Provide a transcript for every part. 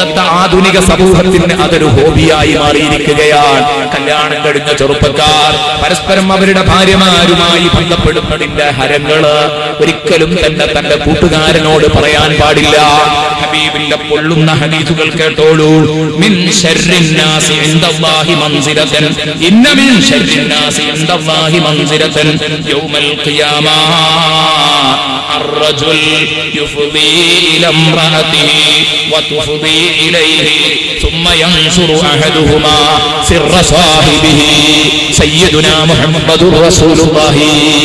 ഇന്നത്തെ ആധുനിക സമൂഹത്തിന് അതൊരു ഹോബിയായി മാറിയിരിക്കുകയാണ് കല്യാണം കഴിഞ്ഞ ചെറുപ്പക്കാർ പരസ്പരം അവരുടെ ഭാര്യമാരുമായി ബന്ധപ്പെടുന്നതിന്റെ ഹരങ്ങള് ഒരിക്കലും തന്നെ തന്റെ കൂട്ടുകാരനോട് പറയാൻ പാടില്ല ഹബീബിന്റെ പൊള്ളുന്ന ഹദീസുകൾ കേട്ടോളൂ മിൻ ശർരിന്നാസി ഇൻദല്ലാഹി മൻസിലതൻ ഇന്ന മിൻ ശർരിന്നാസി ഇൻദല്ലാഹി മൻസിലതൻ യൗമൽ ഖിയാമ الرجل يفضي إلى امرأته وتفضي إليه ثم ينشر أحدهما سر صاحبه سيدنا محمد رسول الله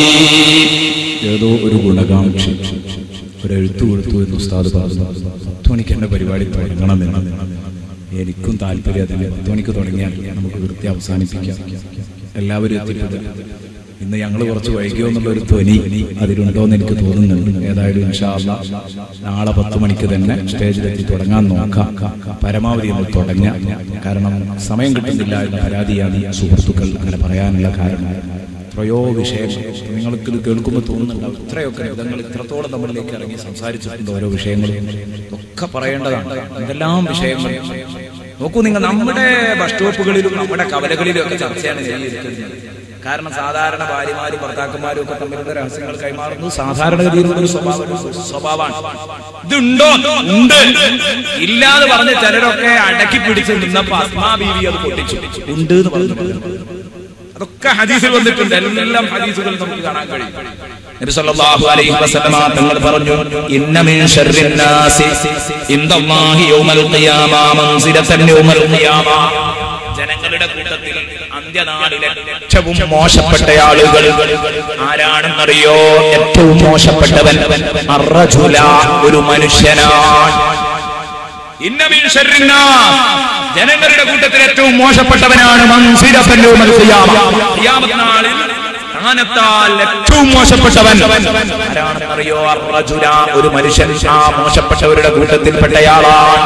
ഏതോ ഒരു ഗുണകാംക്ഷി ഒരു എഴുത്തു കൊടുത്തു എന്ന് ഉസ്താദ് പറഞ്ഞു പത്ത് മണിക്ക് എന്റെ പരിപാടി തുടങ്ങണമെന്ന് എനിക്കും താല്പര്യം അതിന് പത്ത് മണിക്ക് തുടങ്ങിയാൽ നമുക്ക് വൃത്തി അവസാനിപ്പിക്കാം എല്ലാവരും എത്തിയിട്ടുണ്ട് ഇന്ന് ഞങ്ങൾ കുറച്ച് വൈകിയോ എന്നുള്ള ഒരു ധ്വനി അതിലുണ്ടോ എന്ന് എനിക്ക് തോന്നുന്നുണ്ട് ഏതായാലും ഇൻഷാ അല്ലാ നാളെ പത്ത് മണിക്ക് തന്നെ സ്റ്റേജിലെത്തി തുടങ്ങാൻ നോക്കാം പരമാവധി നമ്മൾ തുടങ്ങാം കാരണം സമയം കിട്ടുന്നില്ല എന്ന പരാതിയാണ് സുഹൃത്തുക്കൾ അങ്ങനെ പറയാനുള്ള കാരണം എത്രയോ വിഷയങ്ങൾ നിങ്ങൾക്ക് ഇത് കേൾക്കുമ്പോൾ തോന്നുന്നുണ്ടാവും ഇത്രയൊക്കെ നിങ്ങൾ ഇത്രത്തോളം നമ്മളിലേക്ക് ഇറങ്ങി സംസാരിച്ചിട്ടുണ്ട് ഓരോ വിഷയങ്ങളും ഒക്കെ പറയേണ്ടതാണ് എന്തെല്ലാം വിഷയങ്ങൾ നോക്കൂ നിങ്ങൾ നമ്മുടെ ബസ് സ്റ്റോപ്പുകളിലും നമ്മുടെ കവലകളിലും ഒക്കെ ചർച്ചയാണ് ചെയ്തിരിക്കുന്നത് കാരണം സാധാരണ ഭാര്യമാരും ഭർത്താക്കന്മാരും ഒക്കെ തമ്മിലുള്ള രഹസ്യങ്ങൾ കൈമാറുന്നു സാധാരണഗതിയിലുള്ള ഒരു സ്വഭാവം സ്വഭാവമാണ് ഇതുണ്ടോ ഉണ്ട് ഇല്ലാതെ പറഞ്ഞ ചിലരൊക്കെ അടക്കി പിടിച്ച് നിന്നപ്പോ അസ്മാ ബീവി അത് പൊട്ടിച്ചു ഉണ്ട് എന്ന് പറഞ്ഞു അതൊക്കെ ഹദീസിൽ വന്നിട്ടുണ്ട് എല്ലാം ഹദീസുകൾ നമുക്ക് കാണാൻ കഴിയും നബി സല്ലല്ലാഹു അലൈഹി വസല്ലമ തങ്ങൾ പറഞ്ഞു ഇന്ന മിൻ ശർരിൻ നാസി ഇൻദല്ലാഹി യൗമൽ ഖിയാമ മൻസിലതൻ യൗമൽ ഖിയാമ ജനങ്ങളുടെ കൂട്ടത്തിൽ അന്ത്യനാളിലെ ഏറ്റവും മോശപ്പെട്ട ആളുകൾ ആരാണെന്നറിയോ ഏറ്റവും മോശപ്പെട്ടവൻ അർറജുല ഒരു മനുഷ്യനാണ് ഇന്ന മിൻ ശർരിൻ നാസ് ജനങ്ങളുടെ കൂട്ടത്തിൽ ഏറ്റവും മോശപ്പെട്ടവനാണ് മൻസിലതൻ യൗമൽ ഖിയാമ ഖിയാമത്ത് നാളിൽ സ്ഥാനത്താൽ ഏറ്റവും മോശപ്പെട്ടവൻ ആരാണെന്നറിയോ അർറജുല ഒരു മനുഷ്യൻ ആ മോശപ്പെട്ടവരുടെ കൂട്ടത്തിൽപ്പെട്ടയാളാണ്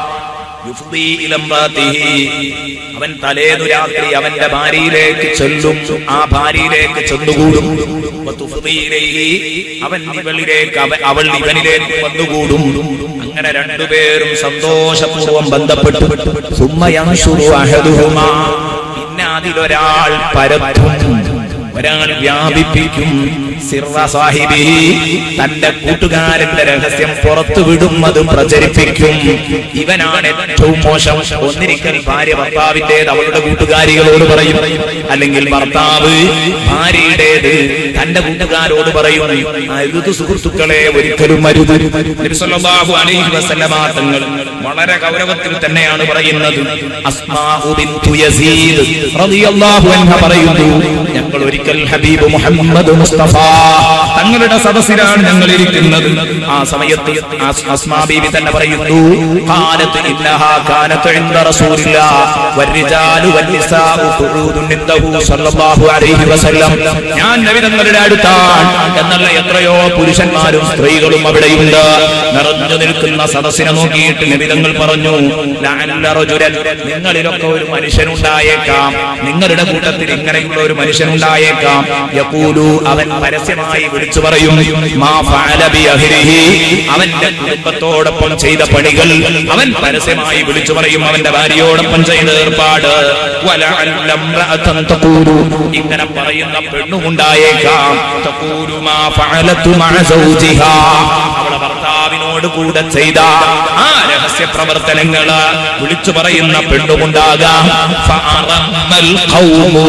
യുഫ്ദി ഇലംറാത്തിഹി. അവൻ തലേന്നു രാത്രി അവന്റെ ഭാര്യയിലേക്ക് ചെല്ലും ആ ഭാര്യയിലേക്ക് ചെന്നുകൂടും വതുഫ്ദി ഇലൈഹി. അവൻ ഇവളിലേക്ക് അവൻ അവൾ ഇവനിലേക്ക് വന്നുകൂടും അങ്ങനെ രണ്ടുപേരും സന്തോഷപൂർവ്വം ബന്ധപ്പെട്ടു സുമ്മ യൻശുറു അഹദുഹുമാ. പിന്നെ അതിലൊരാൾ പരത്തും ഒരാൾ വ്യാപിപ്പിക്കും സിർറ സാഹിബിഹി തന്റെ കൂട്ടുകാരന്റെ രഹസ്യം പുറത്തു വിടും അത് പ്രചരിപ്പിക്കും ഇവനാണ് ഏറ്റവും മോശം ഒന്നിരിക്കൽ ഭാര്യ ഭർത്താവിന്റേത് അവളുടെ കൂട്ടുകാരികളോട് പറയും അല്ലെങ്കിൽ ഭർത്താവ് ഭാര്യയുടേത് തന്റെ കൂട്ടുകാരോട് പറയും അരുത് സുഹൃത്തുക്കളെ ഒരിക്കലും അരുത് നബി സല്ലല്ലാഹു അലൈഹി വസല്ലമ തങ്ങൾ വളരെ ഗൗരവത്തിൽ തന്നെയാണ് പറയുന്നത് അസ്മാഉ ബിന്തു യസീദ് റളിയല്ലാഹു അൻഹ പറയുന്നു ഞങ്ങൾ ഒരിക്കൽ ഹബീബ് മുഹമ്മദ് മുസ്തഫ തങ്ങളുടെ സദസ്സിലാണ് ഞങ്ങൾ ഇരിക്കുന്നത് ആ സമയത്ത് അസ്- അസ്മാ ബീവി തന്നെ പറയുന്നു ഖാലത്ത് ഇന്നഹാ കാനത്ത് ഇൻദ റസൂലില്ലാ വർരിജാലു വന്നിസാഉ ഖുഊദുൻ ഇൻദഹു സ്വല്ലല്ലാഹു അലൈഹി വസല്ലം ഞാൻ നബി തങ്ങളുടെ അടുത്താണ് എന്നുള്ള എത്രയോ പുരുഷന്മാരും സ്ത്രീകളും അവിടെയുണ്ട് നിറഞ്ഞു നിൽക്കുന്ന സദസ്സിനെ നോക്കിയിട്ട് നബിതങ്ങൾ പറഞ്ഞു ലഅല്ല റജുലൻ നിങ്ങളിലൊക്കെ ഒരു മനുഷ്യനുണ്ടായേക്കാം നിങ്ങളുടെ കൂട്ടത്തിൽ ഇങ്ങനെയുള്ള ഒരു മനുഷ്യനുണ്ടായേക്കാം യഖൂലു അവൻ പരസ്യമായി വിളിച്ചു പറയും മാ ഫഅല ബി അഹ്ലിഹി അവന്റെ കുടുംബത്തോടൊപ്പം ചെയ്ത പണികൾ അവൻ പരസ്യമായി വിളിച്ചു പറയും അവന്റെ ഭാര്യയോടൊപ്പം ചെയ്ത ഏർപ്പാട് വലഅല്ല ഇംറഅതൻ തഖൂലു ഇങ്ങനെ പറയുന്ന പെണ്ണുമുണ്ടായേക്കാം തഖൂലു മാ ഫഅലതു മഅ സൗജിഹാ അവളെ ഭർത്താവിനോട് കൂടെ ചെയ്ത ആ രഹസ്യ പ്രവർത്തനങ്ങള് വിളിച്ചു പറയുന്ന പെണ്ണുമുണ്ടാകാം ഫഅറമ്മൽ ഖൗമു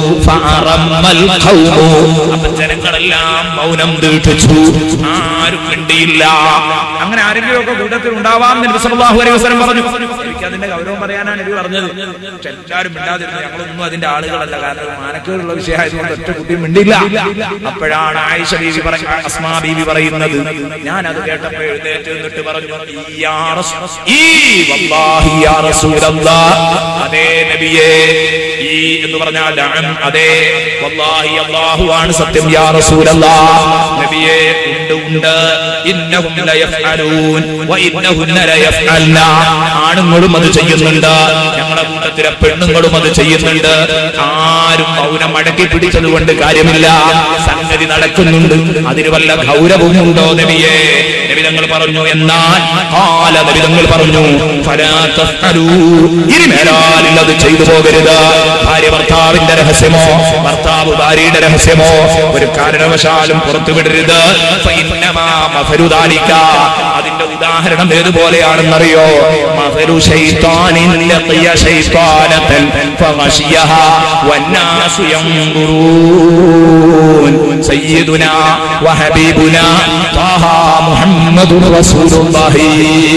ഫഅറമ്മൽ ഖൗമു അപ്പൊ ജനങ്ങളെല്ലാം മൗനം ദീക്ഷിച്ചു ആരും മിണ്ടിയില്ല അങ്ങനെ ആരെങ്കിലും ഒക്കെ കൂട്ടത്തിൽ ഉണ്ടാവാം എന്ന് നബി സല്ലല്ലാഹു അലൈഹി വസല്ലം പറഞ്ഞു എനിക്ക് അതിന്റെ ഗൗരവം പറയാനാണ് നബി പറഞ്ഞത് പക്ഷെ എല്ലാവരും മിണ്ടാതിരുന്നു ഞങ്ങളൊന്നും അതിന്റെ ആളുകളല്ല കാരണം മാനക്കേടുള്ള വിഷയമായതുകൊണ്ട് ഒറ്റ കുട്ടിയും മിണ്ടില്ല അപ്പോഴാണ് ആയിഷ ബീവി പറ- അസ്മാ ബീവി പറയുന്നത് ഞാൻ അത് കേട്ടപ്പോൾ എഴുന്നേറ്റ് നിന്നിട്ട് പറഞ്ഞു "ഈ യാ റസൂ- ഈ വല്ലാഹി യാ റസൂലല്ലാഹ് അതേ നബിയേ ഈ എന്ന് പറഞ്ഞാൽ നഅം, അതെ വല്ലാഹി അല്ലാഹു ആണ് സത്യം യാ റസൂലല്ലാഹ് നബിയേ ഉണ്ട് ഉണ്ട് ഇന്നഹും ലയഫ്അലൂൻ വ ഇന്നഹുന്ന ലയഫ്അൽന ആണുങ്ങളും അത് ചെയ്യുന്നുണ്ട് ഞങ്ങളുടെ കൂട്ടത്തിലെ പെണ്ണുങ്ങളും അത് ചെയ്യുന്നുണ്ട് ആരും മൗനം അടക്കി പിടിച്ചത് കൊണ്ട് കാര്യമില്ല സംഗതി നടക്കുന്നുണ്ട് അതിന് വല്ല ഗൗരവമുണ്ടോ നബിയെ നബിതങ്ങൾ പറഞ്ഞു എന്നാൽ കാല നബിതങ്ങൾ പറഞ്ഞു ഫലാ തഫ്അലൂ. ഇനി മേലാലിൽ അത് ചെയ്തു പോകരുത് ഭാര്യ ഭർത്താവിന്റെ രഹസ്യമോ ഭർത്താവ് ഭാര്യയുടെ രഹസ്യമോ ഒരു കാരണവശാലും പുറത്തുവിടരുത് ഫഇന്നമാ മഫലു ദാലിക. അതിന്റെ ഉദാഹരണം ഏതുപോലെയാണെന്നറിയോ മഫലു ശൈത്താനിൻ ലഖിയ ശൈത്താനതൻ ഫഗശിയഹാ വന്നാസു യൻദുറൂൻ സയ്യിദുനാ വഹബീബുനാ ത്വാഹ മുഹമ്മദുർ റസൂലുള്ളാഹി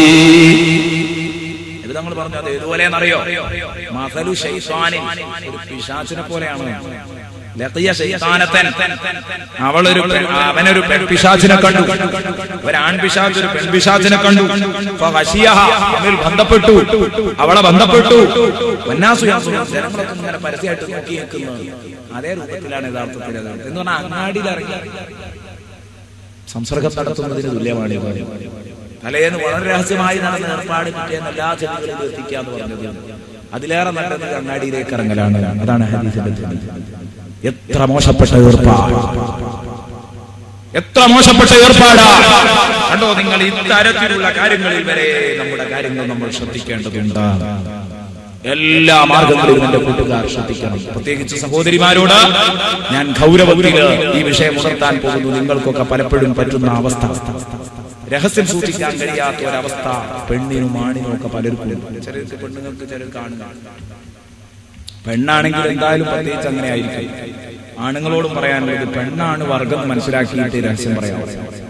ഇത് നമ്മൾ പറഞ്ഞത് ഏതുപോലെയെന്നറിയോ മസലു ശൈത്താനിൻ ഒരു പിശാചിനെ പോലെയാണ് ലഖിയ ശൈത്താനത്തൻ അവളൊരു പെ- അവനൊരു പെൺ പിശാചിനെ കണ്ടു ഒരു ആൺ പിശാച് ഒരു പെൺ പിശാചിനെ കണ്ടു ഫഗശിയഹ. അവൾ ബന്ധപ്പെട്ടു അവളെ ബന്ധപ്പെട്ടു വന്നാസു യൻസുറൂൻ. ജനങ്ങളൊക്കെ ഇങ്ങനെ പരസ്യമായിട്ട് നോക്കി നിൽക്കുന്നത് അതേ രൂപത്തിലാണ് യഥാർത്ഥത്തിൽ അത് എന്ന് പറഞ്ഞാൽ അങ്ങാടിയിൽ ഇറങ്ങി സംസർഗം നടത്തുന്നതിന് തുല്യമാണ് ഈ കാര്യം തലേന്ന് വളരെ രഹസ്യമായി നടന്ന ഏർപ്പാട് പിറ്റേന്ന് എല്ലാ ചെടികളിലും എത്തിക്കാന്ന് പറഞ്ഞത് അതിലേറെ നല്ലത് കണ്ണാടിയിലേക്ക് ഇറങ്ങലാണ് അതാണ് ഹദീസിന്റെ ധ്വനി. എത്ര മോശപ്പെട്ട ഏർപ്പാട് എത്ര മോശപ്പെട്ട ഏർപ്പാടാ കണ്ടോ നിങ്ങൾ ഇത്തരത്തിലുള്ള കാര്യങ്ങളിൽ വരെ നമ്മുടെ കാര്യങ്ങൾ നമ്മൾ ശ്രദ്ധിക്കേണ്ടതുണ്ട് എല്ലാ മാർഗങ്ങളിലും എന്റെ കൂട്ടുകാർ ശ്രദ്ധിക്കണം പ്രത്യേകിച്ച് സഹോദരിമാരോട് ഞാൻ ഗൗരവത്തിൽ ഈ വിഷയം ഉണർത്താൻ പോകുന്നു നിങ്ങൾക്കൊക്കെ പലപ്പോഴും പറ്റുന്ന അവസ്ഥ രഹസ്യം സൂക്ഷിക്കാൻ കഴിയാത്ത ഒരവസ്ഥ പെണ്ണിനും ആണിനും ഒക്കെ പലർക്കും ഉണ്ട്. ചിലർക്ക് പെണ്ണുങ്ങൾക്ക് ചിലർ കാണുക പെണ്ണാണെങ്കിൽ എന്തായാലും പ്രത്യേകിച്ച് അങ്ങനെ ആയിരിക്കും ആണുങ്ങളോടും പറയാനുള്ളത് പെണ്ണാണ് വർഗം മനസ്സിലാക്കിയിട്ട് രഹസ്യം പറയാം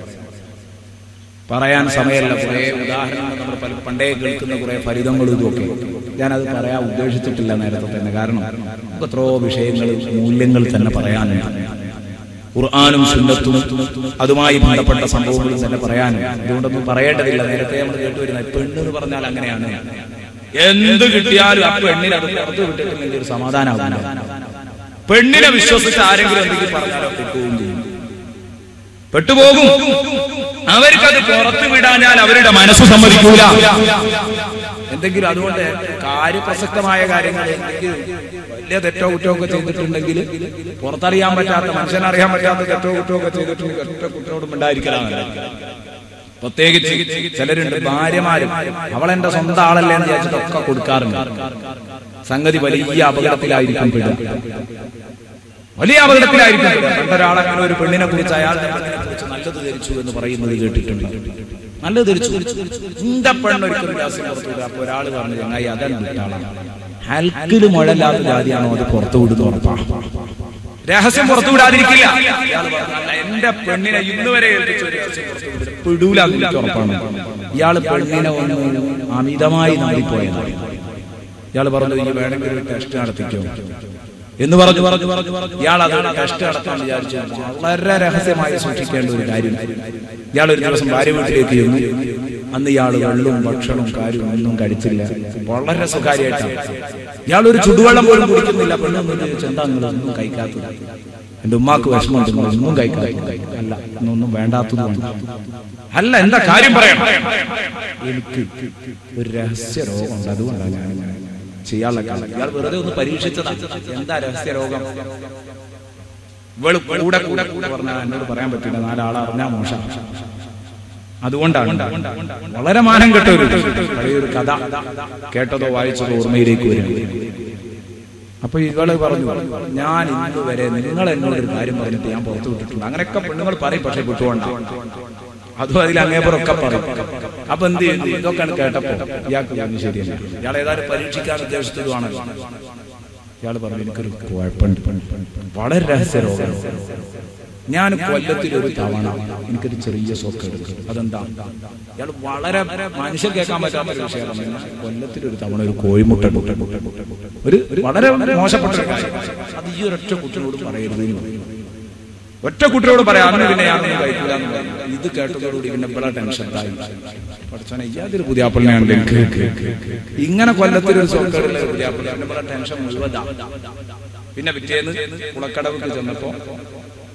പറയാൻ സമയമല്ല കുറെ ഉദാഹരണങ്ങൾ നമ്മൾ പല പണ്ടേ കേൾക്കുന്ന കുറെ ഫലിതങ്ങളും ഇതുമൊക്കെ ഞാനത് പറയാൻ ഉദ്ദേശിച്ചിട്ടില്ല നേരത്തെ തന്നെ കാരണം നമുക്ക് എത്രയോ വിഷയങ്ങൾ മൂല്യങ്ങൾ തന്നെ പറയാനുണ്ട് ഖുർആാനും സുന്നത്തും അതുമായി ബന്ധപ്പെട്ട സംഭവങ്ങളും തന്നെ പറയാനും അതുകൊണ്ടൊന്നും പറയേണ്ടതില്ല നേരത്തെ നമ്മൾ കേട്ടുവരുന്ന പെണ്ണ് എന്ന് പറഞ്ഞാൽ അങ്ങനെയാണ് എന്ത് കിട്ടിയാലും ആ പെണ്ണിന് അത് പുറത്ത് വിട്ടിട്ടില്ലെങ്കിൽ ഒരു സമാധാനമാകും പെണ്ണിനെ വിശ്വസിച്ച് ആരെങ്കിലും എന്തെങ്കിലും പറഞ്ഞാലോ പെട്ടുപോകും ചെയ്യും പെട്ടുപോകും അവർക്കത് പുറത്തു വിടാഞ്ഞാൽ അവരുടെ മനസ്സ് സമ്മതിക്കൂല എന്തെങ്കിലും അതുകൊണ്ട് കാര്യപ്രസക്തമായ കാര്യങ്ങൾ എന്തെങ്കിലും വലിയ തെറ്റോ കുറ്റോ ഒക്കെ ചെയ്തിട്ടുണ്ടെങ്കിൽ പുറത്തറിയാൻ പറ്റാത്ത മനുഷ്യനറിയാൻ പറ്റാത്ത തെറ്റോ കുറ്റോ ഒക്കെ ചെയ്തിട്ടുണ്ടെങ്കിൽ ഒറ്റ കുട്ടിയോടും ഉണ്ടായിരിക്കലാണ് പ്രത്യേകിച്ച് ചിലരുണ്ട് ഭാര്യമാരും അവൾ എന്റെ സ്വന്തം ആളല്ലേ എന്ന് വിചാരിച്ചിട്ടൊക്കെ കൊടുക്കാറുണ്ട് സംഗതി വലിയ അപകടത്തിലായിരിക്കും പെടുക വലിയ അപകടത്തിലായിരിക്കും പെടുക. പണ്ടൊരാൾ അങ്ങനെ ഒരു പെണ്ണിനെ കുറിച്ച് അയാളുടെ പെണ്ണിനെ കുറിച്ച് നല്ലത് ധരിച്ചു എന്ന് പറയുന്നത് കേട്ടിട്ടുണ്ട് നല്ലത് ധരിച്ചു എന്റെ പെണ്ണൊരിക്കലും ഗ്ലാസ്സിൽ പുറത്തു വിടുക അപ്പൊ ഒരാൾ പറഞ്ഞു ചങ്ങായി അതാണ് വിട്ടാളാണ് ഹൽക്കില് മുഴല്ലാത്ത ജാതിയാണോ അത് പുറത്തു വിടുന്ന ഉറപ്പാണ് രഹസ്യം പുറത്തു വിടാതിരിക്കില്ല ഇയാൾ പറഞ്ഞു, "അല്ല, എന്റെ പെണ്ണിനെ ഇന്ന് വരെ ഏൽപ്പിച്ച ഒരു രഹസ്യം പുറത്തു വിടില്ല. വിടൂല എന്ന് എനിക്ക് ഉറപ്പാണ് ഇയാള് പെണ്ണിനെ ഒന്ന് അമിതമായി നമ്പിപ്പോയതാണ് ഇയാൾ പറഞ്ഞു ഈ വേണമെങ്കിൽ ഒരു ടെസ്റ്റ് നടത്തിക്കോ എന്ന് പറഞ്ഞു പറഞ്ഞു പറഞ്ഞു പറഞ്ഞു ഇയാൾ അത് ടെസ്റ്റ് നടത്താൻ വിചാരിച്ചു വളരെ രഹസ്യമായി സൂക്ഷിക്കേണ്ട ഒരു കാര്യം ഇയാൾ ഒരു ദിവസം ഭാര്യ വീട്ടിലേക്ക് ചെന്നു അന്ന് ഇയാൾ വെള്ളവും ഭക്ഷണവും കാര്യവും ഒന്നും കഴിച്ചില്ല വളരെ സ്വകാര്യമായിട്ടാണ് ഇയാൾ ഒരു ചുടുവെള്ളം പോലും കുടിക്കുന്നില്ല പെണ്ണൊന്നും ചോദിച്ചു എന്താ നിങ്ങൾ ഒന്നും കഴിക്കാത്തത് എന്റെ ഉമ്മാക്ക് വിഷമമുണ്ട് നിങ്ങൾ ഒന്നും കഴിക്കാത്ത അല്ല ഇന്നൊന്നും വേണ്ടാത്തതുകൊണ്ട് അല്ല എന്താ കാര്യം പറയാം എനിക്ക് ഒരു രഹസ്യ രോഗമുണ്ട് അതുകൊണ്ടാണ് ഞാൻ ഇങ്ങനെ ചെയ്യാനുള്ള കാരണം ഇയാൾ വെറുതെ ഒന്ന് പരീക്ഷിച്ചതാ എന്താ രഹസ്യ രോഗം ഇവള് കൂടെ കൂടെ കൂടെ പറഞ്ഞാൽ എന്നോട് പറയാൻ പറ്റില്ല നാലാളെ അറിഞ്ഞാ മോശം അതുകൊണ്ടാണ് വളരെ മാനം കെട്ട ഒരു പഴയൊരു കഥ കേട്ടതോ വായിച്ചതോ ഓർമ്മയിലേക്ക് വരും അപ്പൊ ഇവള് പറഞ്ഞു ഞാൻ ഇന്ന് വരെ നിങ്ങൾ എന്നോട് ഒരു കാര്യം പറഞ്ഞിട്ട് ഞാൻ പുറത്തു വിട്ടിട്ടുണ്ട് അങ്ങനെയൊക്കെ പെണ്ണുങ്ങൾ പറയും പക്ഷെ വിട്ടുകൊണ്ട അതും അതിൽ അങ്ങേപ്പുറമൊക്കെ പറയും അപ്പൊ എന്ത് ചെയ്തു ഇതൊക്കെയാണ് കേട്ടപ്പോ ഇയാൾക്ക് പറഞ്ഞു ശരിയല്ല ഇയാൾ ഏതായാലും പരീക്ഷിക്കാൻ ഉദ്ദേശിച്ചതുമാണ് ഇയാൾ പറഞ്ഞു എനിക്കൊരു കുഴപ്പമുണ്ട് വളരെ രഹസ്യ രോഗം ഞാൻ കൊല്ലത്തിൽ ഒരു തവണ എനിക്കൊരു ചെറിയ സൊക്കെ എടുക്കും അതെന്താ ഇയാൾ വളരെ മനുഷ്യൻ കേൾക്കാൻ പറ്റാത്ത ഒരു വിഷയമാണ് കൊല്ലത്തിൽ ഒരു തവണ ഒരു കോഴിമുട്ട മുട്ട മുട്ട മുട്ട ഒരു ഒരു വളരെ മോശപ്പെട്ട ഒരു കാര്യം അത് ഈ ഒരൊറ്റ കുട്ടിയോട് പറയരുത് എന്ന് പറയും. ഒറ്റ കുട്ടിയോട് പറയാം അന്ന് പിന്നെ ഞാനൊന്നും കഴിക്കില്ല എന്ന് പറഞ്ഞു. ഇത് കേട്ടതോടുകൂടി പിന്നെ ഇവിടെ ടെൻഷൻ ആയി പഠിച്ചോനെ യാതൊരു പുതിയാപ്പിളിനെയാണ് എനിക്ക് ഇങ്ങനെ കൊല്ലത്തിൽ ഒരു സോക്കേടുള്ള ഒരു പുതിയാപ്പിള പിന്നെ ഇവിടെ ടെൻഷൻ മുഴുവതാ പിന്നെ പിറ്റേന്ന് കുളക്കടവിക്ക് ചെന്നപ്പോ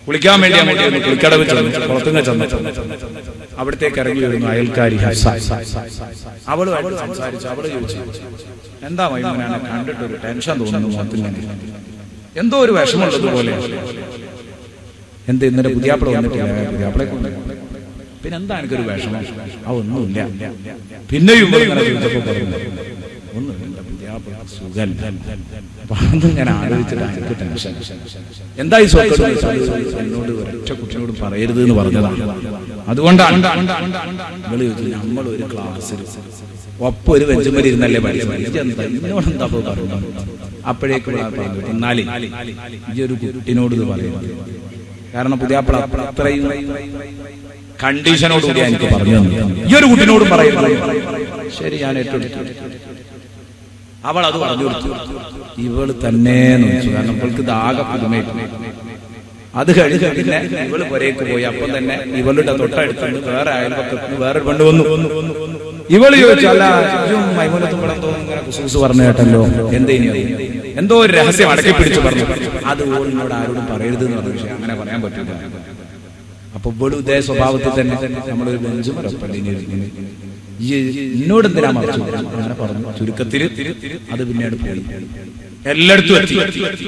കുളിക്കാൻ വേണ്ടി അങ്ങോട്ട് ചെന്നു കുളിക്കടവ് ചെന്നു കുളത്തുങ്ങ ചെന്നു അവിടത്തേക്ക് ഇറങ്ങി വരുന്നു അയൽക്കാരി ഹഫ്സ അവളുമായിട്ട് സംസാരിച്ചു അവള് ചോദിച്ചു എന്താ മൈമൂനാനെ കണ്ടിട്ട് ഒരു ടെൻഷൻ തോന്നുന്നു മുഖത്തിങ്ങനെ എന്തോ ഒരു വിഷമമുള്ളത് പോലെ എന്ത് ഇന്നലെ പുതിയാപ്പിള വന്നിട്ടില്ല പുതിയാപ്പിളെ കൊണ്ട് പിന്നെ എന്താ എനിക്കൊരു വിഷമം ആ ഒന്നുമില്ല പിന്നെയും ഇവൾ ഇങ്ങനെ ചോദിച്ചപ്പോ പറഞ്ഞു ഒന്നുമില്ല പുതിയാപ്പിള സുഖല്ല അപ്പൊ അതിങ്ങനെ ആലോചിച്ചിട്ട് എനിക്ക് ടെൻഷൻ എന്താ ഈ സ്വത്ത് എന്നോട് ഒരൊറ്റ കുട്ടിയോട് പറയരുത് എന്ന് പറഞ്ഞതാണ് അതുകൊണ്ടാണ് ഇവള് ചോദിച്ചു നമ്മൾ ഒരു ക്ലാസ്സിൽ ഒപ്പം ഒരു വെഞ്ചുമരി ഇരുന്നല്ലേ പഠിച്ചത് എന്താ എന്നോട് എന്താ ഇപ്പൊ പറഞ്ഞത് അപ്പോഴേക്കും ഇവള് പറഞ്ഞു എന്നാലേ ഈ ഒരു കുട്ടിനോട് ഇത് പറയുന്നത് കാരണം പുതിയാപ്പിള അത്രയും കണ്ടീഷനോട് കൂടി എനിക്ക് പറഞ്ഞു തന്നു ഈ ഒരു കുട്ടിനോടും പറയുന്നു ശരി ഞാൻ ഏറ്റെടുത്തു അവൾ അത് പറഞ്ഞു കൊടുത്തു ഇവള് തന്നെ വെച്ചു കാരണം ഇവൾക്ക് ദാഹ പുതുമയിട്ടു അത് കഴിഞ്ഞ് പിന്നെ ഇവള് പുരയ്ക്ക് പോയി അപ്പം തന്നെ ഇവളുടെ തൊട്ടടുത്ത് വേറെ അയൽപക്കത്ത് വേറെ പെണ്ണ് വന്നു ഇവള് ചോദിച്ചു അല്ല ഇജ്ജും മൈമൂനത്തും ഇവിടെ എന്തോ ഇങ്ങനെ കുസൂസ് പറഞ്ഞു കേട്ടല്ലോ എന്തേനി അത്? എന്തോ ഒരു രഹസ്യം അടക്കി പിടിച്ചു പറഞ്ഞു അത് ഓളിനോട് ആരോടും പറയരുത് എന്ന് പറഞ്ഞു പക്ഷെ അങ്ങനെ പറയാൻ പറ്റില്ല അപ്പൊ ഇവളും ഇതേ സ്വഭാവത്തിൽ തന്നെ നമ്മളൊരു ബെഞ്ച് മരപ്പല്ലിന് ഈ എന്നോട് എന്തിനാ മറിച്ചു അങ്ങനെ പറഞ്ഞു ചുരുക്കത്തില് അത് പിന്നീട് പോയി എല്ലായിടത്തും എത്തി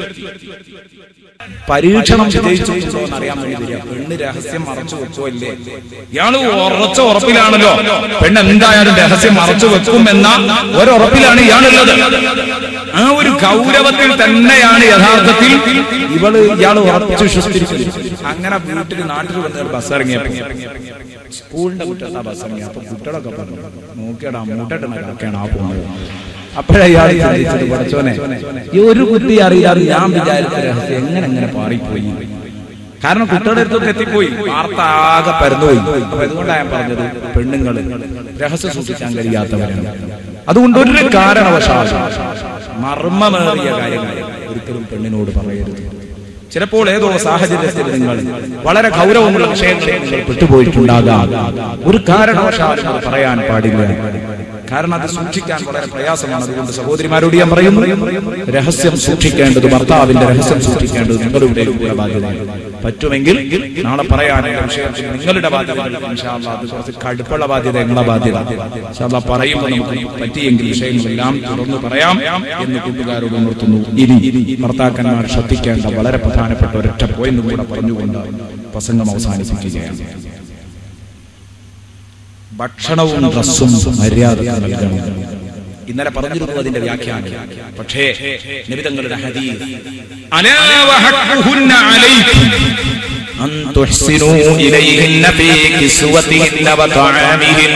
പരീക്ഷണം വിജയിച്ചോ എന്ന് അറിയാൻ വേണ്ടി വരിക പെണ്ണ് രഹസ്യം മറച്ചു വെച്ചോ ഇല്ലേ ഇയാള് ഉറച്ച ഉറപ്പിലാണല്ലോ പെണ്ണ് എന്തായാലും രഹസ്യം മറച്ചു വെക്കും എന്ന ഒരുറപ്പിലാണ് ഇയാളുള്ളത് ആ ഒരു ഗൗരവത്തിൽ തന്നെയാണ് യഥാർത്ഥത്തിൽ ഇവള് ഇയാള് ഉറച്ചു വിശ്വസിച്ചിരിക്കുന്നത് അങ്ങനെ വീട്ടിൽ നാട്ടിൽ വന്ന ബസ് ഇറങ്ങിയപ്പോ സ്കൂളിന്റെ കുട്ടികളുടെ ബസ് ഇറങ്ങി അപ്പൊ കുട്ടികളൊക്കെ പറഞ്ഞു നോക്കിയടാ മൂട്ടിട്ട് കാക്കയാണ് ആ പോകുന്നത് അപ്പോഴയാൾ ചിന്തിച്ചത് പഠിച്ചോനെ ഈ ഒരു കുട്ടി അറിയാതെ ഞാൻ വിചാരിച്ച രഹസ്യം എങ്ങനെ എങ്ങനെ പാറിപ്പോയി കാരണം കുട്ടികളുടെ അടുത്തൊക്കെ എത്തിപ്പോയി വാർത്ത ആകെ പരന്നുപോയി അപ്പൊ അതുകൊണ്ടാണ് ഞാൻ പറഞ്ഞത് പെണ്ണുങ്ങള് രഹസ്യം സൂക്ഷിക്കാൻ കഴിയാത്തവരാണ് അതുകൊണ്ട് ഒരു കാരണവശാൽ മർമ്മമേറിയ കാര്യങ്ങൾ ഒരിക്കലും പെണ്ണിനോട് പറയരുത് ചിലപ്പോൾ ഏതോ സാഹചര്യത്തിൽ നിങ്ങൾ വളരെ ഗൗരവമുള്ള വിഷയങ്ങളിൽ നിങ്ങൾ പെട്ടുപോയിട്ടുണ്ടാകാം ഒരു കാരണവശാലും അത് പറയാൻ പാടില്ല കാരണം അത് സൂക്ഷിക്കാൻ വളരെ പ്രയാസമാണ് അതുകൊണ്ട് സഹോദരിമാരോട് ഞാൻ പറയുന്നു രഹസ്യം സൂക്ഷിക്കേണ്ടത് ഭർത്താവിന്റെ രഹസ്യം സൂക്ഷിക്കേണ്ടത് നിങ്ങളുടെ കൂടെ ബാധ്യതയാണ് പറ്റുമെങ്കിൽ നാളെ പറയാനുള്ള വിഷയത്തിൽ നിങ്ങളുടെ ബാധ്യത ഇൻഷാ അല്ലാ അത് കുറച്ച് കടുപ്പുള്ള ബാധ്യത നിങ്ങളെ ബാധ്യത ഇൻഷാ അല്ലാ പറയുമ്പോൾ നമുക്ക് പറ്റിയെങ്കിൽ വിഷയങ്ങളെല്ലാം തുറന്നു പറയാം എന്ന് കൂട്ടുകാരോട് ഉണർത്തുന്നു ഇനി ഭർത്താക്കന്മാർ ശ്രദ്ധിക്കേണ്ട വളരെ പ്രധാനപ്പെട്ട ഒരൊറ്റ പോയിന്റ് കൂടെ പറഞ്ഞുകൊണ്ട് പ്രസംഗം അവസാനിപ്പിക്കുകയാണ് ഭക്ഷണവും ഡ്രസ്സും മര്യാദ നൽകണം ഇന്നലെ പറഞ്ഞിരുന്നു അതിന്റെ വ്യാഖ്യാനം പക്ഷേ നിബിതങ്ങളുടെ ഹദീസ് അലാ വഹഖുഹുന്ന അലൈക്കും അൻ തുഹ്സിനൂ ഇലൈഹിന്ന ഫീ കിസ്വതിഹിന്ന വതആമിഹിൻ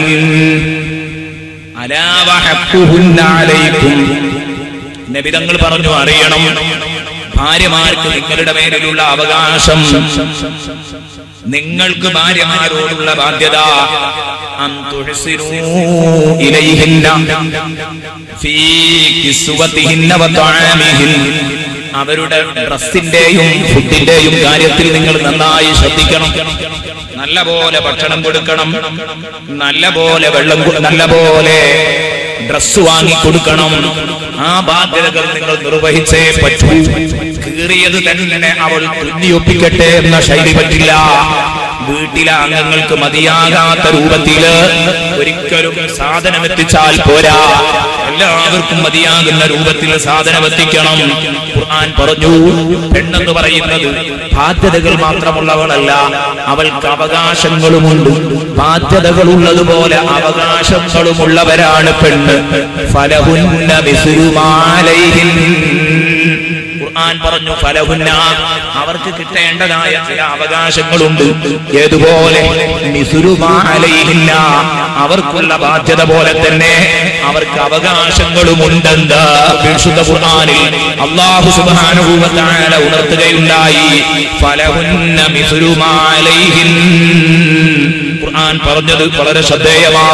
അലാ വഹഖുഹുന്ന അലൈക്കും നബിതങ്ങൾ പറഞ്ഞു അറിയണം ഭാര്യമാർക്ക് നിങ്ങളുടെ മേലിലുള്ള അവകാശം നിങ്ങൾക്ക് ഭാര്യമാരോടുള്ള ബാധ്യത അൻ തുഹ്സിനൂ ഇലൈഹിന്ന ഫീ കിസ്വതിഹിന്ന വതആമിഹിൻ അവരുടെ ഡ്രസ്സിന്റെയും ഫുഡിന്റെയും കാര്യത്തിൽ നിങ്ങൾ നന്നായി ശ്രദ്ധിക്കണം നല്ല പോലെ ഭക്ഷണം കൊടുക്കണം നല്ല പോലെ വെള്ളം കൊ- നല്ല പോലെ ഡ്രസ് വാങ്ങി കൊടുക്കണം ആ ബാധ്യതകൾ നിങ്ങൾ നിർവഹിച്ചേ പറ്റൂ കീറിയത് തന്നെ അവൾ തുന്നിയൊപ്പിക്കട്ടെ എന്ന ശൈലി പറ്റില്ല വീട്ടിലെ അംഗങ്ങൾക്ക് മതിയാകാത്ത രൂപത്തില് ഒരിക്കലും സാധനം എത്തിച്ചാൽ പോരാ എല്ലാവർക്കും മതിയാകുന്ന രൂപത്തിൽ സാധനം എത്തിക്കണം ഖുർആൻ പറഞ്ഞു പെണ്ണെന്ന് പറയുന്നത് ബാധ്യതകൾ മാത്രമുള്ളവളല്ല അവൾക്ക് അവകാശങ്ങളുമുണ്ട് ബാധ്യതകൾ ഉള്ളതുപോലെ അവകാശങ്ങളുമുള്ളവരാണ് പെണ്ണ് ഫലഹുന്ന മിസ്ലുമാലൈഹിൻ ഖുർആൻ പറഞ്ഞു ഫലഹുന്ന അവർക്ക് കിട്ടേണ്ടതായ ചില അവകാശങ്ങളുണ്ട് ഏതുപോലെ മിസ്ലുമാലൈഹിന്ന അവർക്കുള്ള ബാധ്യത പോലെ തന്നെ അവർക്ക് അവകാശങ്ങളുമുണ്ടെന്ന് വിശുദ്ധ ഖുർആനിൽ അള്ളാഹു സുബ്ഹാനഹു വ തആല ഉണർത്തുകയുണ്ടായി ഫലഹുന്ന മിസ്ലുമാലൈഹിൻ ഖുർആൻ പറഞ്ഞത് വളരെ ശ്രദ്ധേയമാണ്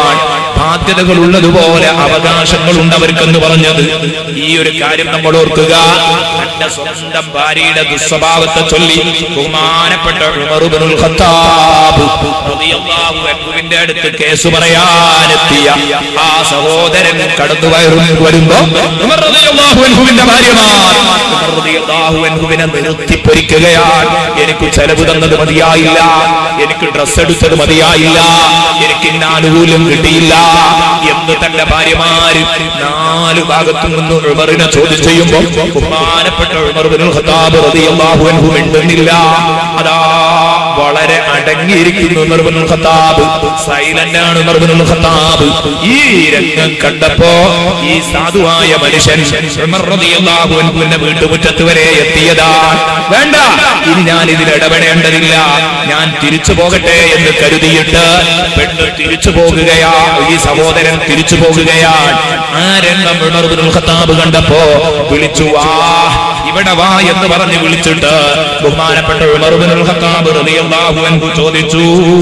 ബാധ്യതകൾ ഉള്ളതുപോലെ അവകാശങ്ങളുണ്ട് അവർക്കെന്ന് പറഞ്ഞത് ഈ ഒരു കാര്യം നമ്മൾ ഓർക്കുക തന്റെ സ്വന്തം ഭാര്യയുടെ ദുസ്വഭാവത്തെ ചൊല്ലി ബഹുമാനപ്പെട്ട ഉമർ ഇബ്നുൽ ഖത്താബ് റളിയല്ലാഹു അൻഹുവിന്റെ അടുത്ത് കേസ് പറയാനെത്തിയ ആ സഹോദരൻ കടന്നു വരും വരുമ്പോ ഉമർ റളിയല്ലാഹു അൻഹുവിന്റെ ഭാര്യമാർ ഉമർ റളിയല്ലാഹു അൻഹുവിനെ നിർത്തി പൊരിക്കുകയാണ് എനിക്ക് ചെലവ് തന്നത് മതിയായില്ല എനിക്ക് ഡ്രസ് എടുത്തത് മതിയായില്ല എനിക്ക് ഇന്ന ആനുകൂല്യം കിട്ടിയില്ല എന്ന് തന്റെ ഭാര്യമാര് നാല് ഭാഗത്തു നിന്ന് ഉമറിനെ ചോദ്യം ചെയ്യുമ്പോൾ ബഹുമാനപ്പെട്ട ഉമർ ഇബ്നുൽ ഖത്താബ് റളിയല്ലാഹു അൻഹു മിണ്ടുന്നില്ല അതാ വളരെ അടങ്ങിയിരിക്കുന്നു ഉമർ ഇബ്നുൽ ഖത്താബ് സൈലന്റ് ആണ് ഉമർ ഇബ്നുൽ ഖത്താബ് ഈ രംഗം കണ്ടപ്പോ ഈ സാധുവായ മനുഷ്യൻ ഉമർ റളിയല്ലാഹു അൻഹുവിന്റെ വീട്ടുമുറ്റത്ത് വരെ എത്തിയതാ വേണ്ട ഇനി ഞാൻ ഇതിൽ ഇടപെടേണ്ടതില്ല ഞാൻ തിരിച്ചു പോകട്ടെ എന്ന് കരുതിയിട്ട് പെണ്ണ് തിരിച്ചു പോകുകയാ ഈ സഹോദരൻ തിരിച്ചു പോകുകയാണ് ആ രംഗം ഉമർ ഇബ്നുൽ ഖത്താബ് കണ്ടപ്പോ വിളിച്ചു വാ ഇവിടെ വാ എന്ന് പറഞ്ഞ് വിളിച്ചിട്ട് ബഹുമാനപ്പെട്ട ഉമർ ഇബ്നുൽ ഖത്താബ് റളിയല്ലാഹു അൻഹു ചോദിച്ചു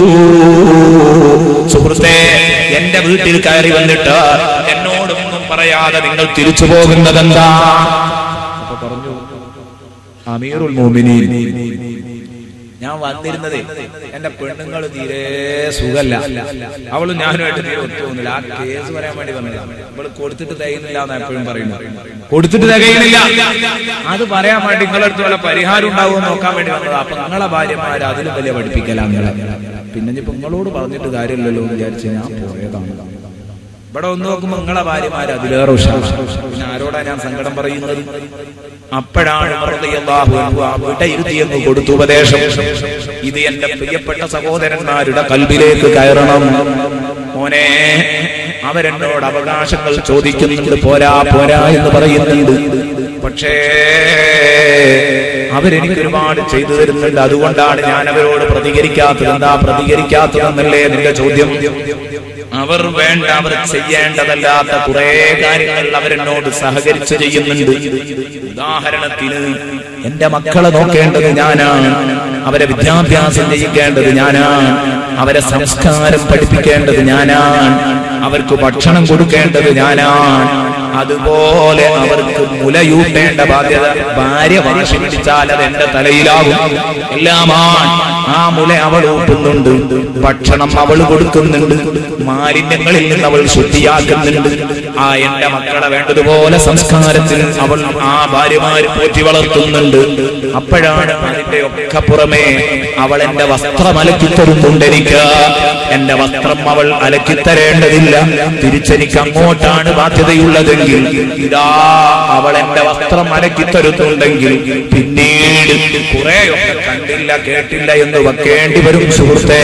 സുഹൃത്തേ എന്റെ വീട്ടിൽ കയറി വന്നിട്ട് എന്നോടൊന്നും പറയാതെ നിങ്ങൾ തിരിച്ചു പോകുന്നതെന്താ അപ്പൊ പറഞ്ഞു അമീറുൽ മോമിനീൻ ഞാൻ വന്നിരുന്നത് എന്റെ പെണ്ണുങ്ങൾ തീരെ സുഖല്ല അവളും ഞാനുമായിട്ട് തീരെ ഒത്തുപോകുന്നില്ല ആ കേസ് പറയാൻ വേണ്ടി വന്നില്ല അവള് കൊടുത്തിട്ട് തികയുന്നില്ല എന്ന് എപ്പോഴും പറയുന്നു കൊടുത്തിട്ട് തികയുന്നില്ല അത് പറയാൻ വേണ്ടി നിങ്ങളുടെ അടുത്ത് വല്ല പരിഹാരം ഉണ്ടാവുമെന്ന് നോക്കാൻ വേണ്ടി വന്നതാ അപ്പൊ നിങ്ങളെ ഭാര്യമാര് അതിലും വലിയ പഠിപ്പിക്കലാ നിങ്ങളെ പിന്നെ ഇനിയിപ്പോ നിങ്ങളോട് പറഞ്ഞിട്ട് കാര്യമില്ലല്ലോ എന്ന് വിചാരിച്ച് ഞാൻ പോയതാണ് ഇവിടെ ഒന്ന് നോക്കുമ്പോ നിങ്ങളെ ഭാര്യമാര് അതിലേറെ ഉഷാർ പിന്നെ ആരോടാ ഞാൻ സങ്കടം പറയുന്നത് അപ്പോഴാണ് റളിയല്ലാഹു അൻഹു ആ വീട്ടെ ഇരുത്തിയെന്ന് കൊടുത്തു ഉപദേശം ഇത് എന്റെ പ്രിയപ്പെട്ട സഹോദരന്മാരുടെ കൽബിലേക്ക് കയറണം മോനെ അവരെന്നോട് അവകാശങ്ങൾ ചോദിക്കുന്നുണ്ട് പോരാ പോരാ എന്ന് പറയുന്നുണ്ട് പക്ഷേ അവരെനിക്ക് ഒരുപാട് ചെയ്തു തരുന്നുണ്ട് അതുകൊണ്ടാണ് ഞാൻ അവരോട് പ്രതികരിക്കാത്തത് എന്താ പ്രതികരിക്കാത്തതെന്നല്ലേ നിന്റെ ചോദ്യം അവർ വേണ്ട അവർ ചെയ്യേണ്ടതല്ലാത്ത കുറെ കാര്യങ്ങൾ അവരെന്നോട് സഹകരിച്ച് ചെയ്യുന്നുണ്ട് ഉദാഹരണത്തിന് എന്റെ മക്കളെ നോക്കേണ്ടത് ഞാനാണ് അവരെ വിദ്യാഭ്യാസം ചെയ്യിക്കേണ്ടത് ഞാനാണ് അവരെ സംസ്കാരം പഠിപ്പിക്കേണ്ടത് ഞാനാണ് അവർക്ക് ഭക്ഷണം കൊടുക്കേണ്ടത് ഞാനാണ് അതുപോലെ അവർക്ക് മുലയൂട്ടേണ്ട ബാധ്യത ഭാര്യ വാശി പിടിച്ചാൽ അത് എന്റെ തലയിലാകും എല്ലാമാണ് ആ മുല അവൾ ഊട്ടുന്നുണ്ട് ഭക്ഷണം അവൾ കൊടുക്കുന്നുണ്ട് മാലിന്യങ്ങളിൽ നിന്ന് അവൾ ശുദ്ധിയാക്കുന്നുണ്ട് ആ എന്റെ മക്കളെ വേണ്ടതുപോലെ സംസ്കാരത്തിൽ അവൾ ആ ഭാര്യമാര് പോറ്റി വളർത്തുന്നുണ്ട് അപ്പോഴാണ് അതിന്റെ ഒക്കെ പുറമെ അവൾ എന്റെ വസ്ത്രം അലക്കി തരുന്നുണ്ട് എനിക്ക് എന്റെ വസ്ത്രം അവൾ അലക്കി തരേണ്ടതില്ല തിരിച്ചെനിക്ക് അങ്ങോട്ടാണ് ബാധ്യതയുള്ളതെങ്കിൽ ഇതാ അവൾ എന്റെ വസ്ത്രം അലക്കി തരുന്നുണ്ടെങ്കിൽ പിന്നീട് കുറെയൊക്കെ കണ്ടില്ല കേട്ടില്ല എന്ന് വെക്കേണ്ടി വരും സുഹൃത്തേ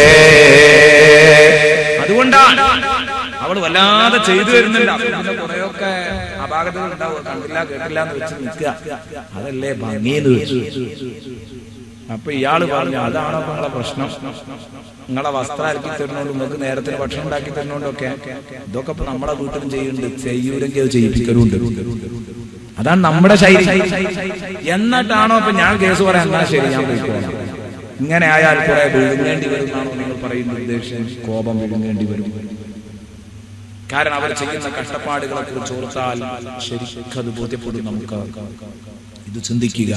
അതുകൊണ്ടാണ് അവൾ വല്ലാതെ ചെയ്തു വരുന്നുണ്ട് അപ്പൊ പിന്നെ കുറെയൊക്കെ അപാകതകൾ ഉണ്ടാവും കണ്ടില്ല കേട്ടില്ല എന്ന് വെച്ച് നിൽക്കുക അതല്ലേ ഭംഗിന്ന് വെച്ചു അപ്പൊ ഇയാള് പറഞ്ഞു അതാണോ ഇപ്പൊ നിങ്ങളെ പ്രശ്നം നിങ്ങളെ വസ്ത്രം അലക്കി തരുന്നോണ്ടും നിങ്ങൾക്ക് നേരത്തിന് ഭക്ഷണം ഉണ്ടാക്കി തരുന്നോണ്ടൊക്കെ ഇതൊക്കെ ഇപ്പൊ നമ്മളെ വീട്ടിലും ചെയ്യുന്നുണ്ട് ചെയ്യൂരെങ്കിൽ അത് ചെയ്യിപ്പിക്കലുണ്ട് അതാണ് നമ്മുടെ ശൈലി എന്നിട്ടാണോ ഇപ്പൊ ഞാൻ കേസ് പറയാൻ എന്നാ ശരി ഞാൻ പോയിക്കോളാം ഇങ്ങനെ ആയാൽ കുറെ വിഴുങ്ങേണ്ടി വരും എന്നാണോ നിങ്ങൾ പറയുന്ന ഉദ്ദേശം കോപം വിഴുങ്ങേണ്ടി വരും കാരണം അവർ ചെയ്യുന്ന കഷ്ടപ്പാടുകളെ കുറിച്ച് ഓർത്താൽ ശരിക്കും അത് ബോധ്യപ്പെടും നമുക്ക് ഇത് ചിന്തിക്കുക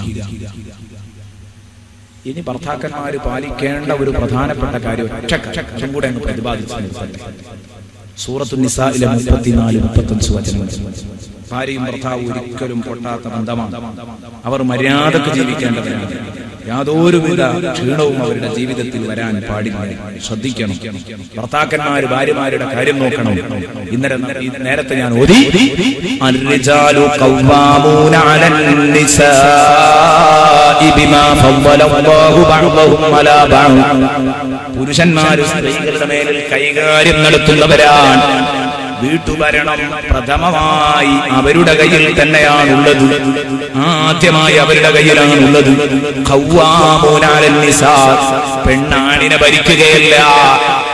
ഇനി ഭർത്താക്കന്മാര് പാലിക്കേണ്ട ഒരു പ്രധാനപ്പെട്ട കാര്യം ഒറ്റ കാര്യം കൂടെ അങ്ങ് പ്രതിപാദിച്ചു നിർത്തട്ടെ. സൂറത്തു നിസായിലെ മുപ്പത്തിനാല് മുപ്പത്തഞ്ച് വചനങ്ങൾ ഭാര്യയും ഭർത്താവും ഒരിക്കലും പൊട്ടാത്ത ബന്ധമാണ് അവർ മര്യാദക്ക് ജീവിക്കേണ്ടവരാണ് യാതൊരുവിധ ക്ഷീണവും അവരുടെ ജീവിതത്തിൽ വരാൻ പാടില്ല ശ്രദ്ധിക്കണം ഭർത്താക്കന്മാര് ഭാര്യമാരുടെ കാര്യം നോക്കണം ഇന്നലെ ഈ നേരത്തെ ഞാൻ ഓതി الرجال قوامون على النساء بما فضل الله بعضهم على بعض പുരുഷന്മാര് സ്ത്രീകളുടെ മേലിൽ കൈകാര്യം നടത്തുന്നവരാണ് വീട്ടുഭരണം പ്രഥമമായി അവരുടെ കയ്യിൽ തന്നെയാണുള്ളത് ആദ്യമായി അവരുടെ കയ്യിലാണുള്ളത് ഖവ്വാമൂനാലൻ നിസാ. പെണ്ണാണിനെ ഭരിക്കുകയല്ല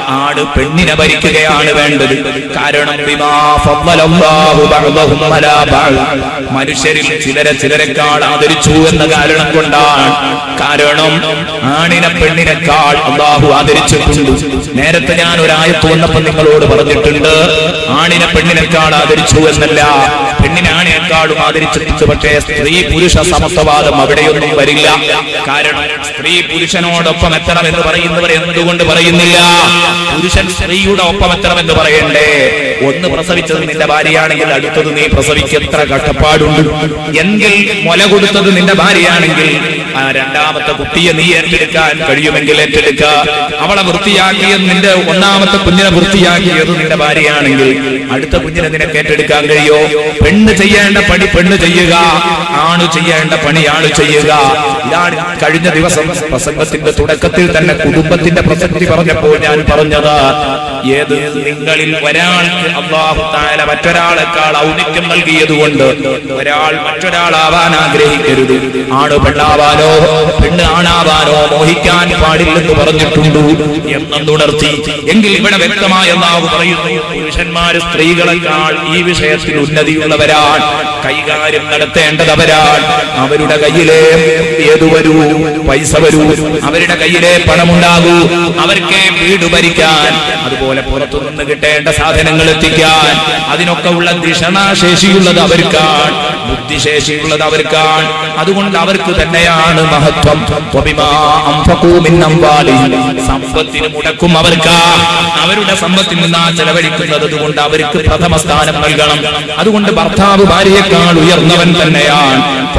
ആട് പെണ്ണിനെ ഭരിക്കുകയാണ് വേണ്ടത് കാരണം ബിമാ ഫضലല്ലാഹു ബഅദഹും അലാ ബഅദ്. മനുഷ്യരിൽ ചിലരെ ചിലരെക്കാൾ ആദരിച്ചു എന്ന കാരണം കൊണ്ടാണ് കാരണം ആണിനെ പെണ്ണിനെക്കാൾ അള്ളാഹു ആദരിച്ചിട്ടുണ്ട് നേരത്തെ ഞാൻ ഒരായത്ത് വന്നപ്പോൾ നിങ്ങളോട് പറഞ്ഞിട്ടുണ്ട് ആണിനെ പെണ്ണിനെക്കാൾ ആദരിച്ചു എന്നല്ല പെണ്ണിനെ ആണിനെക്കാളും ആദരിച്ചിട്ടുണ്ട് പക്ഷേ സ്ത്രീ പുരുഷ സമത്വവാദം അവിടെയൊന്നും വരില്ല കാരണം സ്ത്രീ പുരുഷനോടൊപ്പം എത്തണം എന്ന് പറയുന്നവർ എന്തുകൊണ്ട് പറയുന്നില്ല പുരുഷൻ സ്ത്രീയുടെ ഒപ്പം എത്തണം എന്ന് പറയണ്ടേ ഒന്ന് പ്രസവിച്ചത് നിന്റെ ഭാര്യയാണെങ്കിൽ അടുത്തത് നീ പ്രസവിക്കെത്ര കഷ്ടപ്പാടുണ്ട് എങ്കിൽ മുല കൊടുത്തത് നിന്റെ ഭാര്യയാണെങ്കിൽ ആ രണ്ടാമത്തെ കുട്ടിയെ നീ ഏറ്റെടുക്കാൻ കഴിയുമെങ്കിൽ ഏറ്റെടുക്ക അവളെ വൃത്തിയാക്കിയത് നിന്റെ ഒന്നാമത്തെ കുഞ്ഞിനെ വൃത്തിയാക്കിയത് നിന്റെ ഭാര്യയാണെങ്കിൽ അടുത്ത കുഞ്ഞിനെ നിനക്ക് ഏറ്റെടുക്കാൻ കഴിയോ പെണ്ണ് ചെയ്യേണ്ട പണി പെണ്ണ് ചെയ്യുക ആണ് ചെയ്യേണ്ട പണി ആണ് ചെയ്യുക ഇതാണ് കഴിഞ്ഞ ദിവസം പ്രസംഗത്തിന്റെ തുടക്കത്തിൽ തന്നെ കുടുംബത്തിന്റെ പ്രസക്തി പറഞ്ഞപ്പോൾ ഞാൻ പറഞ്ഞത് ഏത് നിങ്ങളിൽ ഒരാൾക്ക് അള്ളാഹു താല മറ്റൊരാളെക്കാൾ ഔന്നിത്യം നൽകിയതുകൊണ്ട് ഒരാൾ മറ്റൊരാളാവാൻ ആഗ്രഹിക്കരുത് ആണ് പെണ്ണാവാനോ പെണ്ണ് ആണാവാനോ മോഹിക്കാൻ പാടില്ലെന്ന് പറഞ്ഞിട്ടുണ്ട് എന്നുണർത്തി എങ്കിൽ ഇവിടെ വ്യക്തമായ അള്ളാഹു പറയുന്നു പുരുഷന്മാര് സ്ത്രീകളെക്കാൾ ഈ വിഷയത്തിൽ ഉന്നതിയുള്ളവരാണ് കൈകാര്യം നടത്തേണ്ടത് അവരാണ് അവരുടെ കയ്യിലെ ഏതു വരൂ പൈസ വരൂ അവരുടെ കയ്യിലെ പണമുണ്ടാകൂ അവർക്ക് വീട് ഭരിക്കാൻ അതുപോലെ പുറത്തുനിന്ന് കിട്ടേണ്ട സാധനങ്ങൾ എത്തിക്കാൻ അതിനൊക്കെ ഉള്ള ദിഷണാശേഷിയുള്ളത് അവർക്കാണ് ബുദ്ധിശേഷിയുള്ളത് അവർക്കാണ് അതുകൊണ്ട് അവർക്ക് തന്നെയാണ് മഹത്വം വബിമാ അൻഫഖൂ മിൻ അംവാലിഹിം. സമ്പത്തിന് മുടക്കും അവർക്ക് അവരുടെ സമ്പത്തിൽ നിന്നാ ചെലവഴിക്കുന്നത് അതുകൊണ്ട് അവർക്ക് പ്രഥമ സ്ഥാനം നൽകണം അതുകൊണ്ട് ഭർത്താവ് ഭാര്യയെക്കാൾ ഉയർന്നവൻ തന്നെയാണ്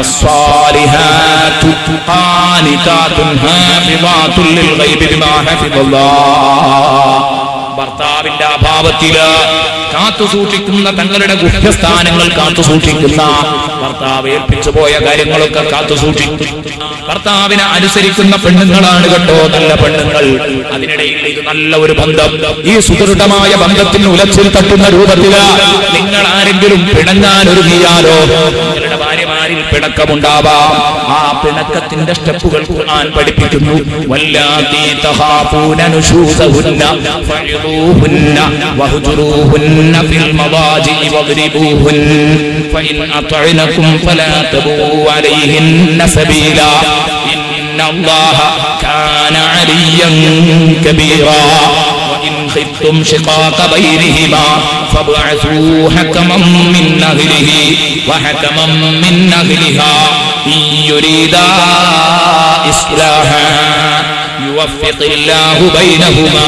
فالصالحات قانتات حافظات للغيب بما حفظ الله ഭർത്താവിന്റെ അഭാവത്തില് കാത്തു സൂക്ഷിക്കുന്ന തങ്ങളുടെ ഗുഹ്യസ്ഥാനങ്ങൾ കാത്തു സൂക്ഷിക്കുന്ന ഭർത്താവ് ഏൽപ്പിച്ചു പോയ കാര്യങ്ങളൊക്കെ കാത്തു സൂക്ഷിക്കും ഭർത്താവിനെ അനുസരിക്കുന്ന പെണ്ണുങ്ങളാണ് കേട്ടോ നല്ല പെണ്ണുങ്ങൾ അതിനിടയിൽ ഇത് നല്ല ഒരു ബന്ധം ഈ സുദൃഢമായ ബന്ധത്തിന് ഉലച്ചിൽ തട്ടുന്ന രൂപത്തില് നിങ്ങൾ ആരെങ്കിലും പിണങ്ങാൻ ഒരുങ്ങിയാലോ നിങ്ങളുടെ ഭാര്യമാരിൽ പിണക്കമുണ്ടാവാം ആ പിണക്കത്തിന്റെ സ്റ്റെപ്പുകൾ ഖുർആൻ പഠിപ്പിക്കുന്നു വല്ലാത്തി തഹാഫൂന നുശൂസഹുന്ന ഫഇദൂഹുന്ന വഹ്ജുറൂഹുന്ന ഫിൽ മവാജിഇ വദ്രിബൂഹുൻ ഫഇൻ അത്അനകും ഫലാ തബൂ അലൈഹിന്ന സബീല ഇന്ന അല്ലാഹ കാന അലിയ്യൻ കബീറാ وإن خفتم شقاق بينهما فابعثوا حكما من أهله وحكما من أهلها إن يريدا إصلاحا يوفق الله بينهما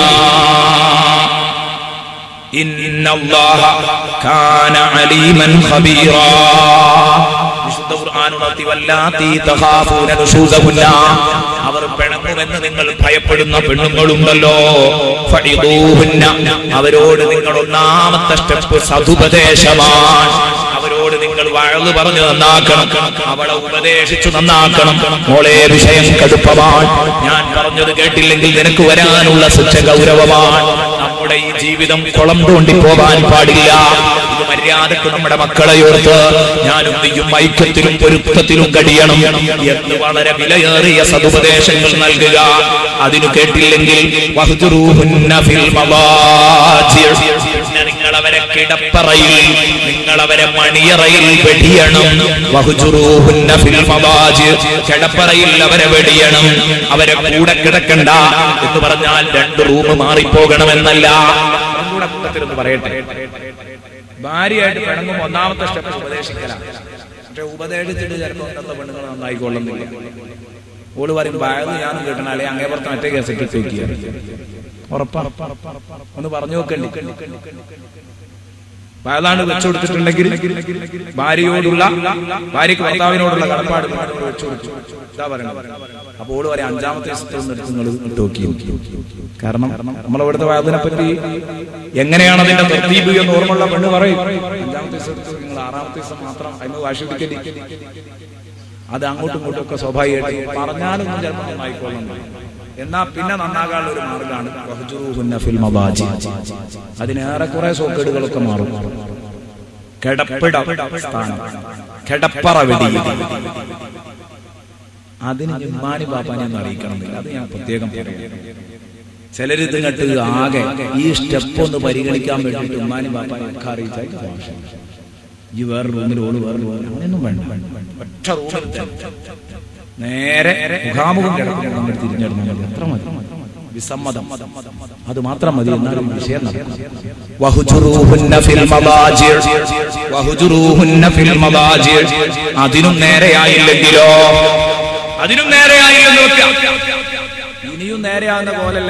إن الله كان عليما خبيرا വിശുദ്ധ ഖുർആൻ ഉണർത്തി വല്ലാത്തി തഖാഫൂന നുശൂസഹുന്ന അവർ പിണങ്ങുമെന്ന് നിങ്ങൾ ഭയപ്പെടുന്ന പെണ്ണുങ്ങളുണ്ടല്ലോ ഫഇദൂഹുന്ന അവരോട് നിങ്ങൾ ഒന്നാമത്തെ സ്റ്റെപ്പ് സതുപദേശമാണ് അവരോട് നിങ്ങൾ വഴന്ന് പറഞ്ഞു നന്നാക്കണം അവളെ ഉപദേശിച്ചു നന്നാക്കണം മോളെ വിഷയം കടുപ്പമാണ് ഞാൻ പറഞ്ഞത് കേട്ടില്ലെങ്കിൽ നിനക്ക് വരാനുള്ള ശിക്ഷ ഗൗരവമാണ് നമ്മുടെ ഈ ജീവിതം കുളം തോണ്ടി പോകാൻ പാടില്ല ഇത് മര്യാദക്ക് നമ്മുടെ മക്കളെ ഓർത്ത് ഞാനും നീയും ഐക്യത്തിലും പൊരുത്തത്തിലും കഴിയണം എന്ന് വളരെ വിലയേറിയ സതുപദേശങ്ങൾ നൽകുക അതിനു കേട്ടില്ലെങ്കിൽ വഹ്ജുറൂഹുന്ന ഫിൽ മവാജി. പിന്നെ നിങ്ങളവരെ കിടപ്പറയിൽ നിങ്ങളവരെ മണിയറയിൽ വെടിയണം വഹ്ജുറൂഹുന്ന ഫിൽ മവാജി. കിടപ്പറയിൽ അവരെ വെടിയണം അവരെ കൂടെ കിടക്കണ്ട എന്ന് പറഞ്ഞാൽ രണ്ട് റൂം മാറിപ്പോകണമെന്നല്ല അതും കൂടെ കൂട്ടത്തിലൊന്ന് പറയട്ടെ ഭാര്യയായിട്ട് പിണങ്ങും ഒന്നാമത്തെ സ്റ്റെപ്പ് ഉപദേശിക്കലാണ് പക്ഷെ ഉപദേശിച്ചിട്ട് ചിലപ്പോൾ ഇന്നത്തെ പെണ്ണുങ്ങൾ നന്നായിക്കൊള്ളുന്നില്ല ഓള് പറയും ബാഗ് ഞാനും കിട്ടണാലേ അങ്ങേ പുറത്ത് മറ്റേ കേസ് കിട്ടി ഉറപ്പാ ഒന്ന് പറഞ്ഞു നോക്കണ്ടി വയലാണ് വെച്ചു കൊടുത്തിട്ടുണ്ടെങ്കിൽ ഭാര്യയോടുള്ള ഭാര്യക്ക് ഭർത്താവിനോടുള്ള കടപ്പാട് വെച്ചു കൊടുത്തു ഇതാ പറയണത് അപ്പോൾ ഓള് പറയാം അഞ്ചാമത്തെ ദിവസത്തിൽ നിന്ന് എടുത്ത് നിങ്ങൾ ഇട്ട് നോക്കി കാരണം നമ്മളിവിടുത്തെ വയതിനെ പറ്റി എങ്ങനെയാണ് അതിന്റെ തർത്തീബ് എന്ന് ഓർമ്മയുള്ള പെണ്ണ് പറയും അഞ്ചാമത്തെ ദിവസം എടുത്ത് നിങ്ങൾ ആറാമത്തെ ദിവസം മാത്രം അതിന് വാശി പിടിക്കല് അത് അങ്ങോട്ടും ഇങ്ങോട്ടും ഒക്കെ സ്വാഭാവികമായിട്ട് പറഞ്ഞാലൊന്നും ചിലപ്പോൾ നന്നായിക്കൊള്ളുന്നു എന്നാ പിന്നെ നന്നാകാനുള്ള ഒരു മാർഗമാണ് വഹ്ജുറൂഹുന്ന ഫിൽ മവാജി. അതിനേറെ കുറെ സോക്കേടുകളൊക്കെ മാറും കിടപ്പിട സ്ഥാനം കിടപ്പറ വെടി അതിന് ജുമ്മാനി ബാപ്പാനെ ഒന്നും അറിയിക്കണമെന്നില്ല അത് ഞാൻ പ്രത്യേകം പറയാം ചിലരിത് ഇങ്ങോട്ട് ആകെ ഈ സ്റ്റെപ്പ് ഒന്ന് പരിഗണിക്കാൻ വേണ്ടിയിട്ട് ഉമ്മാനും ബാപ്പാനും ഒക്കെ അറിയിച്ചാൽ ഈ വേറെ റൂമിൽ ഓള് വേറെ റൂമിൽ അങ്ങനെയൊന്നും വേണ്ട ഒറ്റ റൂമിൽ തന്നെ. നേരെ മുഖാമുഖം കിടക്കുന്ന നമ്മൾ തിരിഞ്ഞിടുന്നാൽ മതി അത്ര മതി വിസമ്മതം അത് മാത്രം മതി എന്നാലും വിഷയം നടക്കും വഹുജുറൂഹുന്ന ഫിൽ മദാജിർ. വഹുജുറൂഹുന്ന ഫിൽ മദാജിർ. അതിനും നേരെയായില്ലെങ്കിലോ അതിനും നേരെയായില്ലെന്ന് വെക്കാം ഇനിയും നേരെയാകുന്ന പോലല്ല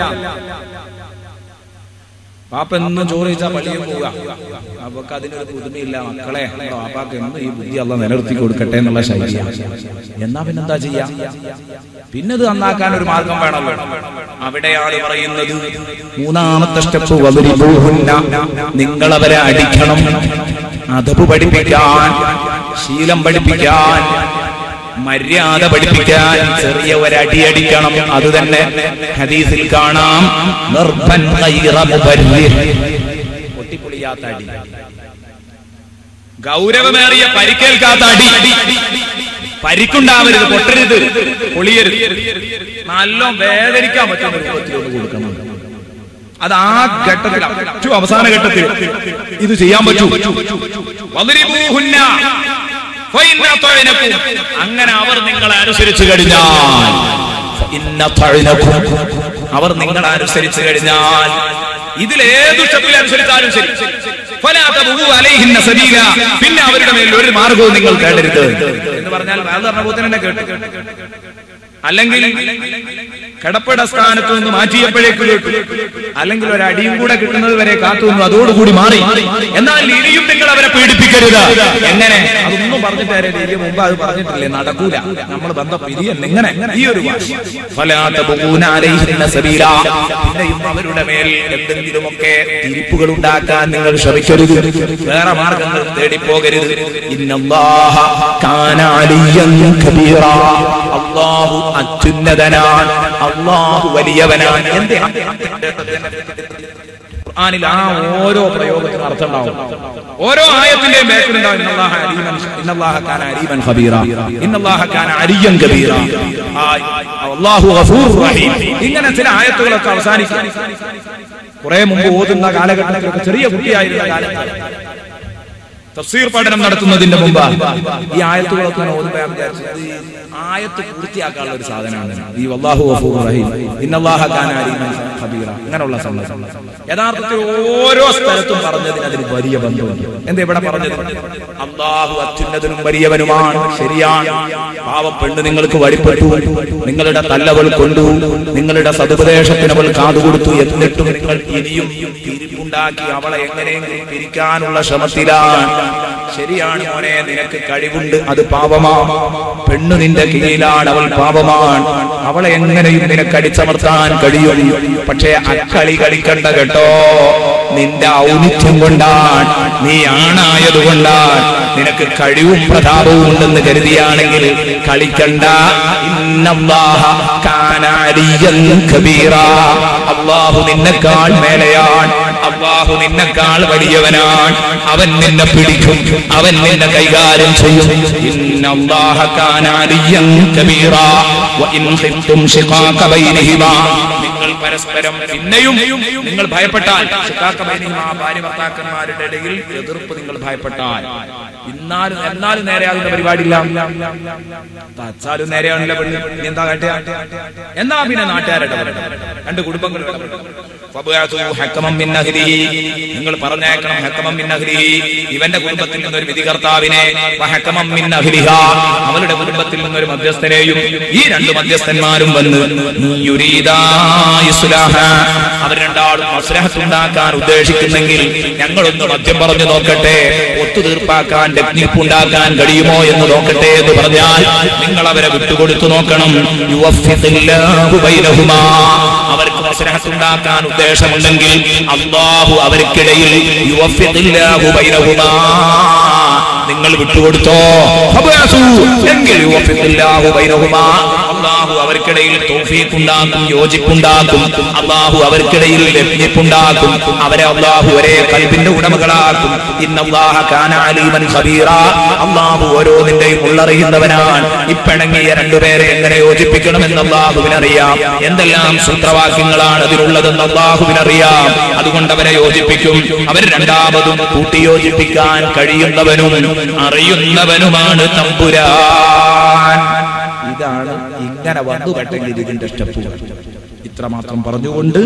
പാപ്പ എന്നും ചോറ് കഴിച്ചാൽ പള്ളിയിൽ പോവുക അപ്പൊ അതിനൊരു പുതുമയില്ല മക്കളെ നമ്മുടെ പാപ്പാക്ക് എന്നും ഈ ബുദ്ധി അല്ല നിലനിർത്തി കൊടുക്കട്ടെ എന്നുള്ള ശൈലിയാണ് എന്നാ പിന്നെന്താ ചെയ്യാ പിന്നെ ഇത് നന്നാക്കാൻ ഒരു മാർഗം വേണമല്ലോ അവിടെയാണ് പറയുന്നത് മൂന്നാമത്തെ സ്റ്റെപ്പ് വവരിബൂഹുന്ന നിങ്ങൾ അവരെ അടിക്കണം അതബ് പഠിപ്പിക്കാൻ ശീലം പഠിപ്പിക്കാൻ മര്യാദ പഠിപ്പിക്കാൻ ചെറിയ ഒരടി അടിക്കണം അത് തന്നെ ഹദീസിൽ കാണാം നിർഭൻ ഗൈറ മുബർരിഹ്. പൊട്ടിപ്പൊളിയാത്ത അടി ഗൗരവമേറിയ പരിക്കേൽക്കാത്ത അടി പരിക്കുണ്ടാവരുത് പൊട്ടരുത് പൊളിയരുത് നല്ല വേദനിക്കാൻ പറ്റുന്ന രൂപത്തിലൊന്ന് കൊടുക്കണം അത് ആ ഘട്ടത്തിൽ ഏറ്റവും അവസാന ഘട്ടത്തിൽ ഇത് ചെയ്യാൻ പറ്റൂ വദ്രിബൂഹുന്ന ഫഇന്ന തഅനകും. അങ്ങനെ അവർ നിങ്ങളെ അനുസരിച്ചു കഴിഞ്ഞാൽ ഫഇന്ന തഅനകും. അവർ നിങ്ങളെ അനുസരിച്ചു കഴിഞ്ഞാൽ ഇതിലേതു സ്റ്റെപ്പിൽ അനുസരിച്ചാലും ശരി ഫലാ തബ്ഗൂ അലൈഹിന്ന സബീല. പിന്നെ അവരുടെ മേൽ ഒരു മാർഗവും നിങ്ങൾ തേടരുത് എന്ന് പറഞ്ഞാൽ വേറെ പറഞ്ഞ പോലെ തന്നെ കേട്ടു അല്ലെങ്കിൽ കിടപ്പട സ്ഥാനത്ത് നിന്ന് മാറ്റിയപ്പോഴേക്ക് കേട്ടു അല്ലെങ്കിൽ ഒരു അടിയും കൂടെ കിട്ടുന്നത് വരെ കാത്തു നിന്നു അതോടുകൂടി മാറി എന്നാൽ ഇനിയും നിങ്ങൾ അവരെ പീഡിപ്പിക്കരുത് എങ്ങനെ അതൊന്നും പറഞ്ഞിട്ട് ആരും ഇതിന് മുമ്പ് അത് പറഞ്ഞിട്ടില്ലേ നടക്കൂല നമ്മൾ ബന്ധം പിരിയല്ല ഇങ്ങനെ ഈ ഒരു വാശി. ഫലാ തബ്ഗൂന അലൈഹിന്ന സബീല. പിന്നെയും അവരുടെ മേൽ എന്തെങ്കിലുമൊക്കെ തിരിപ്പുകൾ ഉണ്ടാക്കാൻ നിങ്ങൾ ശ്രമിക്കരുത് വേറെ മാർഗങ്ങൾ തേടിപ്പോകരുത് ഇന്നല്ലാഹ കാന അലിയ്യൻ കബീറ അള്ളാഹു അത്യുന്നതനാണ് അള്ളാഹു വലിയവനാണ് എന്തേ ഖുർആനിൽ ആ ഓരോ പ്രയോഗത്തിനും അർത്ഥം ഉണ്ടാവും ഓരോ ആയത്തിന്റെയും ബാക്കിലുണ്ടാവും ഇന്നല്ലാഹ അലീമൻ ഇന്നല്ലാഹ കാന അലീമൻ ഖബീറ ഇന്നല്ലാഹ കാന അലിയ്യൻ കബീറ ആ, അല്ലാഹു ഗഫൂർ റഹീം ഇങ്ങനെ ചില ആയത്തുകളൊക്കെ അവസാനിക്കും കുറെ മുമ്പ് ഓതുന്ന കാലഘട്ടത്തിലൊക്കെ ചെറിയ കുട്ടിയായിരുന്ന കാലത്ത് തഫ്സീർ പഠനം നടത്തുന്നതിന്റെ മുമ്പ് ഈ ആയത്തുകളൊക്കെ ഞാൻ ഓതുമ്പോൾ ഞാൻ വിചാരിച്ചത് ഈ ആയത്ത് പൂർത്തിയാക്കാനുള്ള ഒരു സാധനമാണ് ഈ വല്ലാഹു ഗഫൂർ റഹീം ഇന്നല്ലാഹ കാന അലീമൻ ഖബീറ അങ്ങനെയുള്ള സംഗതി യഥാർത്ഥത്തിൽ ഓരോ സ്ഥലത്തും പറഞ്ഞതിന് അതിന് വലിയ ബന്ധമുണ്ട് എന്താ ഇവിടെ പറഞ്ഞത് അള്ളാഹു അത്യുന്നതനും വലിയവനുമാണ് ശരിയാണ് പാവം പെണ്ണ് നിങ്ങൾക്ക് വഴിപ്പെട്ടു നിങ്ങളുടെ തല്ലവൾ കൊണ്ടു നിങ്ങളുടെ സതുപദേശത്തിന് അവൾ കാതുകൊടുത്തു എന്നിട്ടും നിങ്ങൾ ഇനിയും പിരിപ്പുണ്ടാക്കി അവളെ എങ്ങനെയെങ്കിലും പിരിക്കാനുള്ള ശ്രമത്തിലാണ് ശരിയാണ് മോനെ നിനക്ക് കഴിവുണ്ട് അത് പാപമാണ് പെണ്ണു നിന്റെ കീഴിലാണ് അവൾ പാപമാണ് അവളെ എങ്ങനെയും നിനക്ക് അടിച്ചമർത്താൻ കഴിയും പക്ഷേ അക്കളി കളിക്കണ്ട കേട്ടോ നിന്റെ ഔന്നിത്യം കൊണ്ടാണ് നീ ആണായതുകൊണ്ടാണ് നിനക്ക് കഴിവും പ്രതാപവും ഉണ്ടെന്ന് കരുതിയാണെങ്കിൽ കളിക്കണ്ട ഇന്നല്ലാഹ കാന അലിയ്യൻ കബീറ അള്ളാഹു നിന്നെക്കാൾ മേലെയാണ് അള്ളാഹു നിന്നെക്കാൾ വലിയവനാണ് അവൻ നിന്നെ പിടിക്കും അവൻ നിന്നെ കൈകാര്യം ചെയ്യും ഇന്നല്ലാഹ കാന അലിയ്യൻ കബീറ വഇൻ ഖിഫ്തും ശിഖാക ബൈനഹിമാ നിങ്ങൾ പരസ്പരം പിന്നെയും നിങ്ങൾ ഭയപ്പെട്ടാൽ ശിഖാക ബൈനഹിമാ ഭാര്യ ഭർത്താക്കന്മാരുടെ ഇടയിൽ എതിർപ്പ് നിങ്ങൾ ഭയപ്പെട്ടാൽ ഇന്നാലും എന്നാലും നേരെ ആകുന്ന പരിപാടിയില്ല തച്ചാലും നേരെയാണല്ലോ പെണ്ണ് ഇനി എന്താ കാട്ടുക എന്നാ പിന്നെ നാട്ടുകാരുടെ രണ്ട് കുടുംബങ്ങളുടെ ഫബഅതു ഹക്കമം മിൻ അഹ്ലിഹി. നിങ്ങൾ പറഞ്ഞേക്കണം ഹക്കമം മിൻ അഹ്ലിഹി. ഇവന്റെ കുടുംബത്തിൽ നിന്നൊരു വിധികർത്താവിനെ വഹക്കമം മിൻ അഹ്ലിഹാ. അവളുടെ കുടുംബത്തിൽ നിന്നൊരു മധ്യസ്ഥനെയും ഈ രണ്ട് മധ്യസ്ഥന്മാരും വന്ന് യുരീദാ ഇസ്ലാഹ. അവർ രണ്ടാളും മസ്ലഹത്ത് ഉണ്ടാക്കാൻ ഉദ്ദേശിക്കുന്നെങ്കിൽ ഞങ്ങളൊന്ന് മദ്യം പറഞ്ഞു നോക്കട്ടെ ഒത്തുതീർപ്പാക്കാൻ ടെക്നിക്ക് ഉണ്ടാക്കാൻ കഴിയുമോ എന്ന് നോക്കട്ടെ എന്ന് പറഞ്ഞാൽ നിങ്ങൾ അവരെ വിട്ടുകൊടുത്തു നോക്കണം യുവഫിഖില്ലാഹു ബൈനഹുമാ. അവർക്ക് മസ്ലഹത്ത് ഉണ്ടാക്കാൻ ഉദ്ദേശമുണ്ടെങ്കിൽ അള്ളാഹു അവർക്കിടയിൽ യുവഫിഖില്ലാഹു ബൈനഹുമാ. നിങ്ങൾ വിട്ടുകൊടുത്തോ ഫബഅസു. എങ്കിൽ യുവഫിഖില്ലാഹു ബൈനഹുമാ. അള്ളാഹു അവർക്കിടയിൽ തോഫീക്കുണ്ടാക്കും യോജിപ്പുണ്ടാക്കും അള്ളാഹു അവർക്കിടയിൽ ലഭ്യപ്പുണ്ടാക്കും അവരെ അള്ളാഹു ഒരേ കൽബിന്റെ ഉടമകളാക്കും ഇന്നല്ലാഹ കാന അലീമൻ ഖബീറ അള്ളാഹു ഓരോന്നിന്റെയും ഉള്ളറിയുന്നവനാണ് ഇപ്പിണങ്ങിയ രണ്ടുപേരെ എങ്ങനെ യോജിപ്പിക്കണമെന്ന് അള്ളാഹുവിനറിയാം എന്തെല്ലാം സൂത്രവാക്യങ്ങളാണ് അതിലുള്ളതെന്ന് അള്ളാഹുവിനറിയാം അതുകൊണ്ട് അവരെ യോജിപ്പിക്കും അവർ രണ്ടാമതും കൂട്ടിയോജിപ്പിക്കാൻ കഴിയുന്നവനും അറിയുന്നവനുമാണ് തമ്പുരാൻ ഇതാണ് ഇങ്ങനെ വന്നുപെട്ടെങ്കിൽ ഇതിന്റെ സ്റ്റെപ്പ് ഇത്രമാത്രം പറഞ്ഞുകൊണ്ട്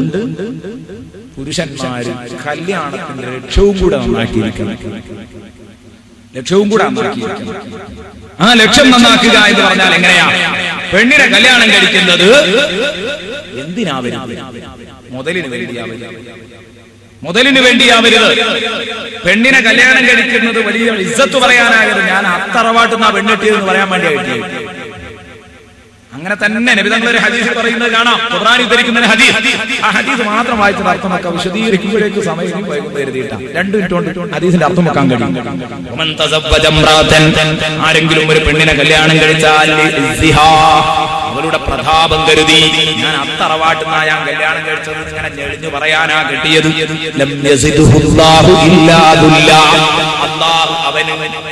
പുരുഷന്മാര് കല്യാണത്തിന്റെ ലക്ഷ്യവും കൂടെ നന്നാക്കിയിരിക്കണം ലക്ഷ്യവും കൂടെ നന്നാക്കിയിരിക്കണം ആ ലക്ഷ്യം നന്നാക്കുക എന്ന് പറഞ്ഞാൽ എങ്ങനെയാ പെണ്ണിനെ കല്യാണം കഴിക്കുന്നത് എന്തിനാവരുത് മുതലിന് വേണ്ടിയാവരുത് മുതലിന് വേണ്ടിയാവരുത് പെണ്ണിനെ കല്യാണം കഴിക്കുന്നത് വലിയ ഇസ്സത്ത് പറയാനാകരുത് ഞാൻ അത്തറവാട്ടുന്ന പെണ്ണെട്ടിയതെന്ന് പറയാൻ വേണ്ടിയായിട്ട് അങ്ങനെ തന്നെ നബിതങ്ങൾ ഒരു ഹദീസ് പറയുന്നത് കാണാം ഖുർആൻ ഉദ്ധരിക്കുന്ന ഒരു ഹദീസ് ആ ഹദീസ് മാത്രം വായിച്ചത് അർത്ഥമൊക്കെ വിശദീകരിക്കുമ്പോഴേക്ക് സമയം വൈകുന്നു കരുതിയിട്ടാ രണ്ട് മിനിറ്റ് കൊണ്ട് ഹദീസിന്റെ അർത്ഥം വെക്കാൻ കഴിയും വമൻ തസവ്വജ ഇമ്രാതൻ, ആരെങ്കിലും ഒരു പെണ്ണിനെ കല്യാണം കഴിച്ചാൽ ലിഇസ്സിഹാ, അവളുടെ പ്രതാപം കരുതി ഞാൻ അത്തറവാട്ടുന്ന ഞാൻ കല്യാണം കഴിച്ചത് ഇങ്ങനെ ഞെളിഞ്ഞു പറയാനാ കിട്ടിയത് ലം യസിദ്ഹുല്ലാഹു ഇല്ലാ ദുല്ലാ. അല്ലാഹു അവന്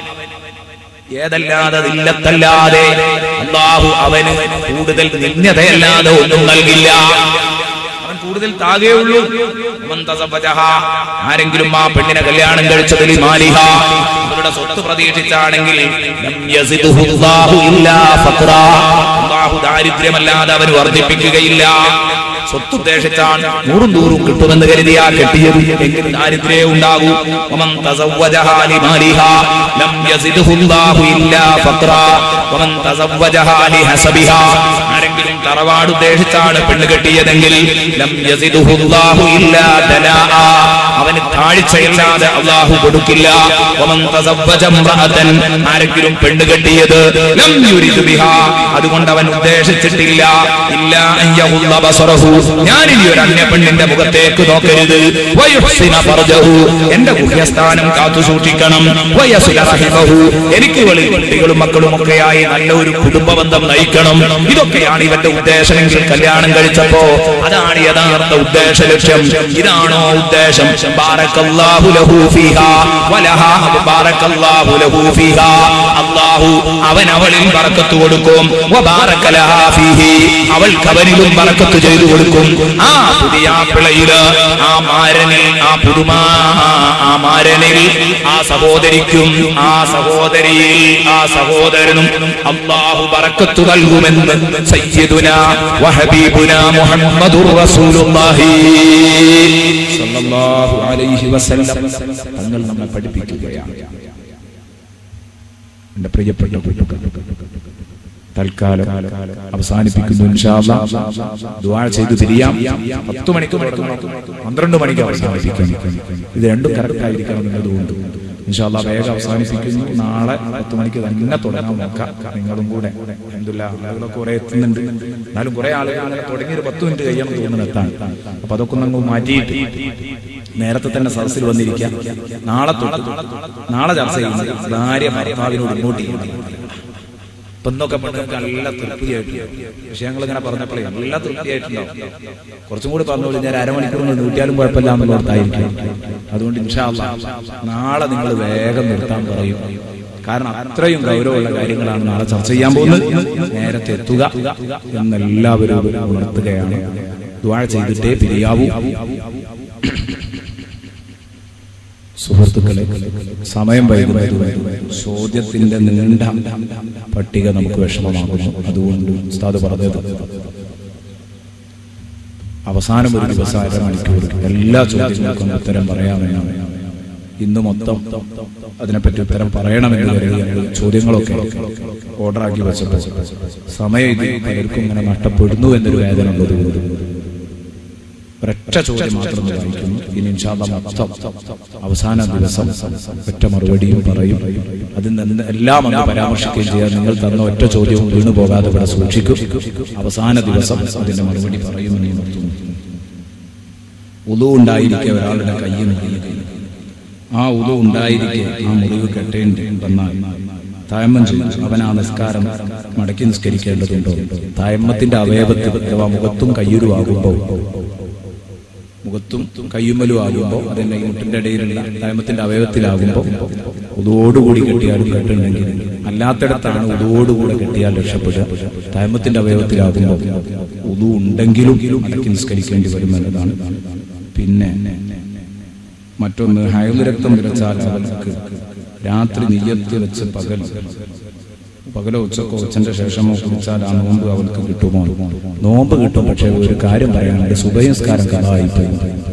ഏതല്ലാതെ ഇല്ലത്തല്ലാതെ അള്ളാഹു അവന് കൂടുതൽ നിന്യതയല്ലാതെ ഒന്നും നൽകില്ല അവൻ കൂടുതൽ താകെയുള്ളൂ മൻ തസവ്വജഹ. ആരെങ്കിലും ആ പെണ്ണിനെ കല്യാണം കഴിച്ചതിൽ മാലിഹ അവരുടെ സ്വത്ത് പ്രതീക്ഷിച്ചാണെങ്കിൽ ലം യസിദ്ഹു അല്ലാഹു ഇല്ലാ ഫഖ്റാ. അള്ളാഹു ദാരിദ്ര്യമല്ലാതെ അവന് വർദ്ധിപ്പിക്കുകയില്ല സ്വത്ത് ഉദ്ദേശിച്ചാൽ നൂറും നൂറും കിട്ടുമെന്ന് കരുതിയാ കെട്ടിയത് എങ്കിൽ ദാരിദ്ര്യമേ ഉണ്ടാകൂ വമൻ തസവ്വജഹ ലിമാലിഹ ലം യസിദ്ഹു അല്ലാഹു ഇല്ലാ ഫഖ്റാ. വമൻ തസവ്വജഹ ലിഹസബിഹ. ആരെങ്കിലും തറവാട് ഉദ്ദേശിച്ചാണ് പെണ്ണ് കെട്ടിയതെങ്കിൽ ലം യസിദ്ഹു അല്ലാഹു ഇല്ലാ ദലാആ. അവന് താഴ്ചയില്ലാതെ അള്ളാഹു കൊടുക്കില്ല വമൻ തസവ്വജ ഇമ്രഅതൻ. ആരെങ്കിലും പെണ്ണ് കെട്ടിയത് ലം യുരിദ് ബിഹാ. അതുകൊണ്ട് അവൻ ഉദ്ദേശിച്ചിട്ടില്ല ഇല്ല അൻ യഹുല്ല ബസറഹു. ഞാൻ ഇനി ഒരു അന്യ പെണ്ണിന്റെ മുഖത്തേക്ക് നോക്കരുത് വയുഹ്സിന ഫർജഹു. എന്റെ ഗുഹ്യസ്ഥാനം കാത്തു സൂക്ഷിക്കണം വയസില റഹിമഹു. എനിക്ക് വെളിയിൽ കുട്ടികളും മക്കളും ഒക്കെയായി നല്ല ഒരു കുടുംബ ബന്ധം നയിക്കണം ഇതൊക്കെയാണ് ഇവന്റെ ഉദ്ദേശമെങ്കിൽ കല്യാണം കഴിച്ചപ്പോ അതാണ് യഥാർത്ഥ ഉദ്ദേശ ലക്ഷ്യം ഇതാണോ ഉദ്ദേശം ബാറക്കല്ലാഹു ലഹു ഫീഹാ വലഹാ ബാറക്കല്ലാഹു ലഹു ഫീഹാ അല്ലാഹു അവൻ അവളിൽ ബറക്കത്ത് കൊടുക്കും വബാറക ലഹാ ഫീഹി അവൾക്ക് അവനിലും ബറക്കത്ത് ചെയ്തു കൊടുക്കും ആ പുതിയ പിളയില് ആ മാരനിൽ ആ പുതുമാ ആ മാരനിൽ ആ സഹോദരിക്കും ആ സഹോദരിയിൽ ആ സഹോദരനും അള്ളാഹു ബറക്കത്ത് നൽകുമെന്ന് സയ്യിദുന വഹബീബുന മുഹമ്മദുർ റസൂലുള്ളാഹി സല്ലല്ലാഹു അലൈഹി വസല്ലം തങ്ങൾ നമ്മെ പഠിപ്പിക്കുകയാണ് എന്റെ പ്രിയപ്പെട്ട തൽക്കാലം അവസാനിപ്പിക്കുന്നു ഇൻഷാ അല്ലാ. ദുആ ചെയ്ത് പിരിയാം പത്ത് മണിക്ക് തുടങ്ങണം പന്ത്രണ്ട് മണിക്ക് അവസാനിപ്പിക്കണം ഇത് രണ്ടും കറക്റ്റ് ആയിരിക്കണം എന്നതുകൊണ്ട് ഇൻഷാല്ല വേഗം അവസാനിപ്പിക്കുന്നു നാളെ പത്ത് മണിക്ക് തന്നെ തുടങ്ങാൻ നോക്കാം നിങ്ങളും കൂടെ അൽഹംദുലില്ലാ ആളുകളൊക്കെ കുറെ എത്തുന്നുണ്ട് എന്നാലും കുറെ ആളുകൾ അങ്ങനെ തുടങ്ങി ഒരു പത്ത് മിനിറ്റ് കഴിയണം തോന്നുന്നു എത്താൻ അപ്പൊ അതൊക്കെ ഒന്ന് അങ്ങ് മാറ്റിയിട്ട് നേരത്തെ തന്നെ സദസ്സിൽ വന്നിരിക്കാം നാളെ തൊട്ട് നാളെ ചർച്ച ചെയ്യുന്നത് ഭാര്യ ഭർത്താവിനോട് ഇങ്ങോട്ട് ചെയ്യണം ഇപ്പൊ ഇന്നൊക്കെ പെണ്ണുങ്ങൾക്ക് നല്ല തൃപ്തിയായിട്ട് വിഷയങ്ങൾ ഇങ്ങനെ പറഞ്ഞപ്പോഴേ നല്ല തൃപ്തിയായിട്ടുണ്ടാവും കുറച്ചും കൂടി പറഞ്ഞു കഴിഞ്ഞാൽ അരമണിക്കൂർ കൊണ്ട് നൂറ്റിയാലും കുഴപ്പമില്ല എന്നുള്ളതായിരിക്കും അതുകൊണ്ട് ഇൻഷാ അല്ലാ നാളെ നിങ്ങൾ വേഗം നിർത്താൻ പറയും കാരണം അത്രയും ഗൗരവമുള്ള കാര്യങ്ങളാണ് നാളെ ചർച്ച ചെയ്യാൻ പോകുന്നത് നേരത്തെ എത്തുക എന്നെല്ലാവരും ഉണർത്തുകയാണ് ദ്വാഴ ചെയ്തിട്ടേ പിരിയാവൂ സുഹൃത്തുക്കളെ സമയം വൈകുന്നതുകൊണ്ട് ചോദ്യത്തിന്റെ നീണ്ട പട്ടിക നമുക്ക് വിഷമമാകുന്നു അതുകൊണ്ട് ഉസ്താദ് പറഞ്ഞത് അവസാനം ഒരു ദിവസം അര മണിക്കൂർ എല്ലാ ചോദ്യങ്ങൾക്കും ഉത്തരം പറയാമെന്നാണ് ഇന്ന് മൊത്തം അതിനെപ്പറ്റി ഉത്തരം പറയണമെന്ന് കരുതി ഞങ്ങൾ ചോദ്യങ്ങളൊക്കെ ഓർഡറാക്കി വെച്ചപ്പോൾ സമയം ഇത് പലർക്കും ഇങ്ങനെ നഷ്ടപ്പെടുന്നു എന്നൊരു വേദന ഉള്ളതുകൊണ്ട് ഒരൊറ്റ ചോദ്യം മാത്രം വായിക്കുന്നു ഇനി ഇൻഷാല്ല മൊത്തം അവസാന ദിവസം ഒറ്റ മറുപടിയും പറയും അതിൽ നിന്ന് എല്ലാം ഒന്ന് പരാമർശിക്കുകയും ചെയ്യാൻ നിങ്ങൾ തന്ന ഒറ്റ ചോദ്യവും വീണു പോകാതെ ഇവിടെ സൂക്ഷിക്കും അവസാന ദിവസം അതിന്റെ മറുപടി പറയുമെന്ന് ഞാൻ ഓർക്കുന്നു ഉളു ഉണ്ടായിരിക്കെ ഒരാളുടെ കയ്യിൽ മുറിയുകയും ആ ഉളു ഉണ്ടായിരിക്കെ ആ മുറിവ് കെട്ടേണ്ടി വന്നാൽ തായമ്മം ചെയ്യും അവൻ ആ നിസ്കാരം മടക്കി നിസ്കരിക്കേണ്ടതുണ്ടോ തായമ്മത്തിന്റെ അവയവത്തിൽ അഥവാ മുഖത്തും കയ്യൊരു ആകുമ്പോൾ മുഖത്തും കയ്യുമ്മലും ആകുമ്പോൾ അതിന്റെ മുട്ടിന്റെ ഇടയിലുള്ള തായ്മത്തിന്റെ അവയവത്തിലാകുമ്പോൾ ഉതോടുകൂടി കെട്ടിയാലും കെട്ടുണ്ടെങ്കിൽ അല്ലാത്തിടത്താണ് ഉതോടുകൂടെ കെട്ടിയാൽ രക്ഷപ്പെടുക തായ്മത്തിന്റെ അവയവത്തിലാകുമ്പോൾ ഉതു ഉണ്ടെങ്കിലും അടക്കി നിസ്കരിക്കേണ്ടി വരും എന്നതാണ് പിന്നെ മറ്റൊന്ന് ഹൈദ് രക്തം നിറച്ചാൽ അവർക്ക് രാത്രി നെയ്യത്ത് വെച്ച് പകൽ പകലോ ഉച്ചക്കോ ഉച്ചന്റെ ശേഷമോ കുളിച്ചാൽ ആ നോമ്പ് അവൾക്ക് കിട്ടുമോ നോമ്പ് കിട്ടും പക്ഷെ ഒരു കാര്യം പറയാനുണ്ട് സുബയസ്കാരം കഥായി പോയി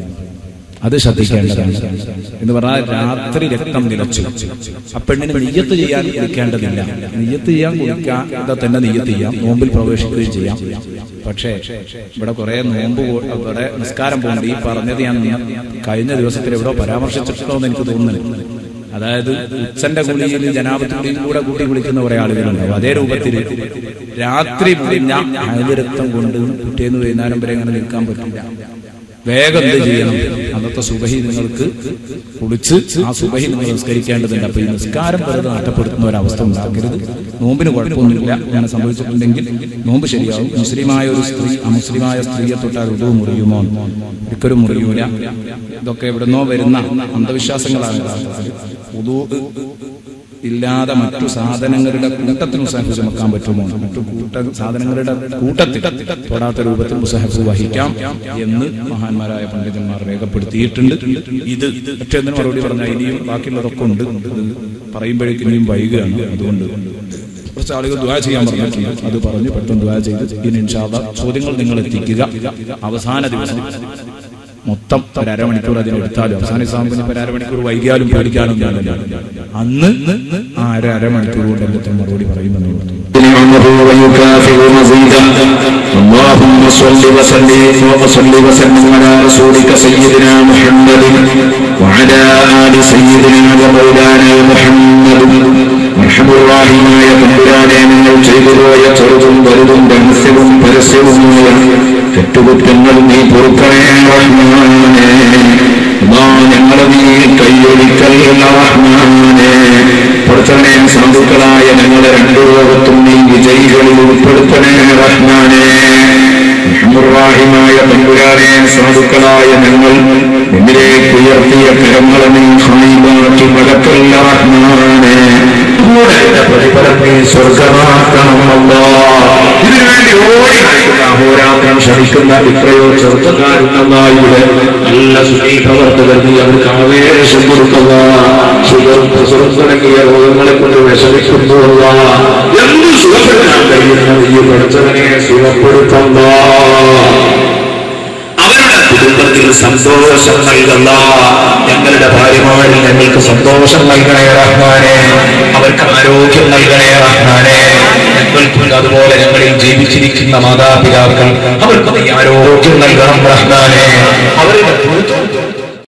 അത് ശ്രദ്ധിക്കേണ്ടതാണ് എന്ന് പറഞ്ഞാൽ രാത്രി രക്തം നിലച്ചു ആ പെണ്ണിന് നെയ്യത്ത് ചെയ്യാൻ കുളിക്കേണ്ടതില്ല നെയ്യത്ത് ചെയ്യാൻ കുളിക്കാതെ തന്നെ നെയ്യത്ത് ചെയ്യാം നോമ്പിൽ പ്രവേശിക്കുകയും ചെയ്യാം പക്ഷേ ഇവിടെ കുറെ നോമ്പ് പോ- ഇവിടെ നിസ്കാരം പോകുന്നുണ്ട് ഈ പറഞ്ഞത് ഞാൻ കഴിഞ്ഞ ദിവസത്തിൽ എവിടെ പരാമർശിച്ചിട്ടുണ്ടോ എന്ന് എനിക്ക് തോന്നുന്നു അതായത് ഉച്ചന്റെ കുളിയിൽ ജനാപത്തുള്ളിയും കൂടെ കൂട്ടി കുളിക്കുന്ന കുറെ ആളുകളുണ്ടാവും അതേ രൂപത്തിൽ രാത്രി പിഴിഞ്ഞ രക്തം കൊണ്ട് പിറ്റേന്ന് വൈകുന്നേരം വരെ അങ്ങനെ നിൽക്കാൻ പറ്റില്ല വേഗം എന്ത് ചെയ്യണം അന്നത്തെ സുബഹി നിങ്ങൾക്ക് കുളിച്ച് ആ സുബഹി നിങ്ങൾ നിസ്കരിക്കേണ്ടതുണ്ട് അപ്പൊ ഈ നിസ്കാരം വെറുതെ നഷ്ടപ്പെടുത്തുന്ന ഒരവസ്ഥ ഉണ്ടാക്കരുത് നോമ്പിന് കുഴപ്പമൊന്നുമില്ല അങ്ങനെ സംഭവിച്ചിട്ടുണ്ടെങ്കിൽ നോമ്പ് ശരിയാവും മുസ്ലിമായ ഒരു സ്ത്രീ അമുസ്ലിമായ സ്ത്രീയെ തൊട്ടാൽ ഉദു മുറിയുമോ ഒരിക്കലും മുറിയൂല ഇതൊക്കെ എവിടുന്നോ വരുന്ന അന്ധവിശ്വാസങ്ങളാണ് ഉദു ഇല്ലാതെ മറ്റു സാധനങ്ങളുടെ കൂട്ടത്തിൽ മുസാഹിഫ് ചുമക്കാൻ പറ്റുമോ മറ്റു കൂട്ട സാധനങ്ങളുടെ കൂട്ടത്തിൽ തൊടാത്ത രൂപത്തിൽ മുസാഹിഫ് വഹിക്കാം എന്ന് മഹാന്മാരായ പണ്ഡിതന്മാർ രേഖപ്പെടുത്തിയിട്ടുണ്ട് ഇത് മറ്റൊന്നിന് മറുപടി പറഞ്ഞാൽ ഇനിയും ബാക്കിയുള്ളതൊക്കെ ഉണ്ട് ഇത് പറയുമ്പോഴേക്കും ഇനിയും വൈകുകയാണ് അതുകൊണ്ട് കുറച്ച് ആളുകൾ ദ്വാ ചെയ്യാൻ പറഞ്ഞിട്ടുണ്ട് അത് പറഞ്ഞു പെട്ടെന്ന് ദ്വാ ചെയ്ത് ഇനി ഇൻഷാല്ല ചോദ്യങ്ങൾ നിങ്ങൾ എത്തിക്കുക അവസാന ദിവസം മൊത്തം ഒരു അരമണിക്കൂർ അതിന് എടുത്താലും അവസാന സാമ്പിന് ഒരു അരമണിക്കൂർ വൈകിയാലും പേടിക്കാനും ഞാനില്ല അന്ന് ആ അര അരമണിക്കൂർ കൊണ്ട് എല്ലാത്തിനും മറുപടി പറയുമെന്ന് പറഞ്ഞു نعمه ويكافئ مزيدا اللهم صل وسلم وصل وسلم على رسولك سيدنا محمد وعلى ال سيدنا ومولانا محمد ارحم الراحمമായ തമ്പുരാനെ നിങ്ങൾ ചെയ്തുപോയ ചെറുതും വലുതും രഹസ്യവും പരസ്യവുമായ തെറ്റുകുറ്റങ്ങൾ നീ പൊറുക്കണേ റഹ്മാനേ അല്ലാ ഞങ്ങളെ നീ കൈയൊഴിക്കല്ല റഹ്മാനേ പുറത്തനെ സാധുക്കളായ ഞങ്ങളെ രണ്ടു ലോകത്തും നീ വിജയികളിൽ ഉൾപ്പെടുത്തണേ റഹ്മാനേ റഹ്മുറാഹിമായ തമ്പുരാനെ സാധുക്കളായ ഞങ്ങൾ നിന്നിലേക്ക് ഉയർത്തിയ കരങ്ങളെ നീ ഹായിമാക്കി മടക്കല്ല റഹ്മാനേ കൂടെ പ്രതിഫലം നീ സ്വർഗമാക്കണം അല്ലാ ഇതിനുവേണ്ടി ഓടി നടക്കുന്ന അഹോരാത്രം ശ്രമിക്കുന്ന എത്രയോ ചെറുപ്പക്കാരുന്നതായുടെ നല്ല സുഖീ പ്രവർത്തകർ നീ അവർക്ക് ആവേശം കൊടുക്കുക ഷുഗറും പ്രഷറും തുടങ്ങിയ രോഗങ്ങളെ കൊണ്ട് വിഷമിക്കുമ്പോഴുള്ള എന്ത് സുഖപ്പെടുത്താൻ കഴിയുന്ന ഈ പഠിച്ചവനെ സുഖപ്പെടുത്തുന്ന അവരുടെ കുടുംബത്തിൽ സന്തോഷം നൽകുന്ന ഞങ്ങളുടെ ഭാര്യമാരിൽ ഞങ്ങൾക്ക് സന്തോഷം നൽകണേ റഹ്മാനെ അവർക്ക് ആരോഗ്യം നൽകണേ റഹ്മാനെ ഞങ്ങൾക്കും അതുപോലെ ഞങ്ങളിൽ ജീവിച്ചിരിക്കുന്ന മാതാപിതാക്കൾ അവർക്ക് നീ ആരോഗ്യം നൽകണം റഹ്മാനെ അവരുടെ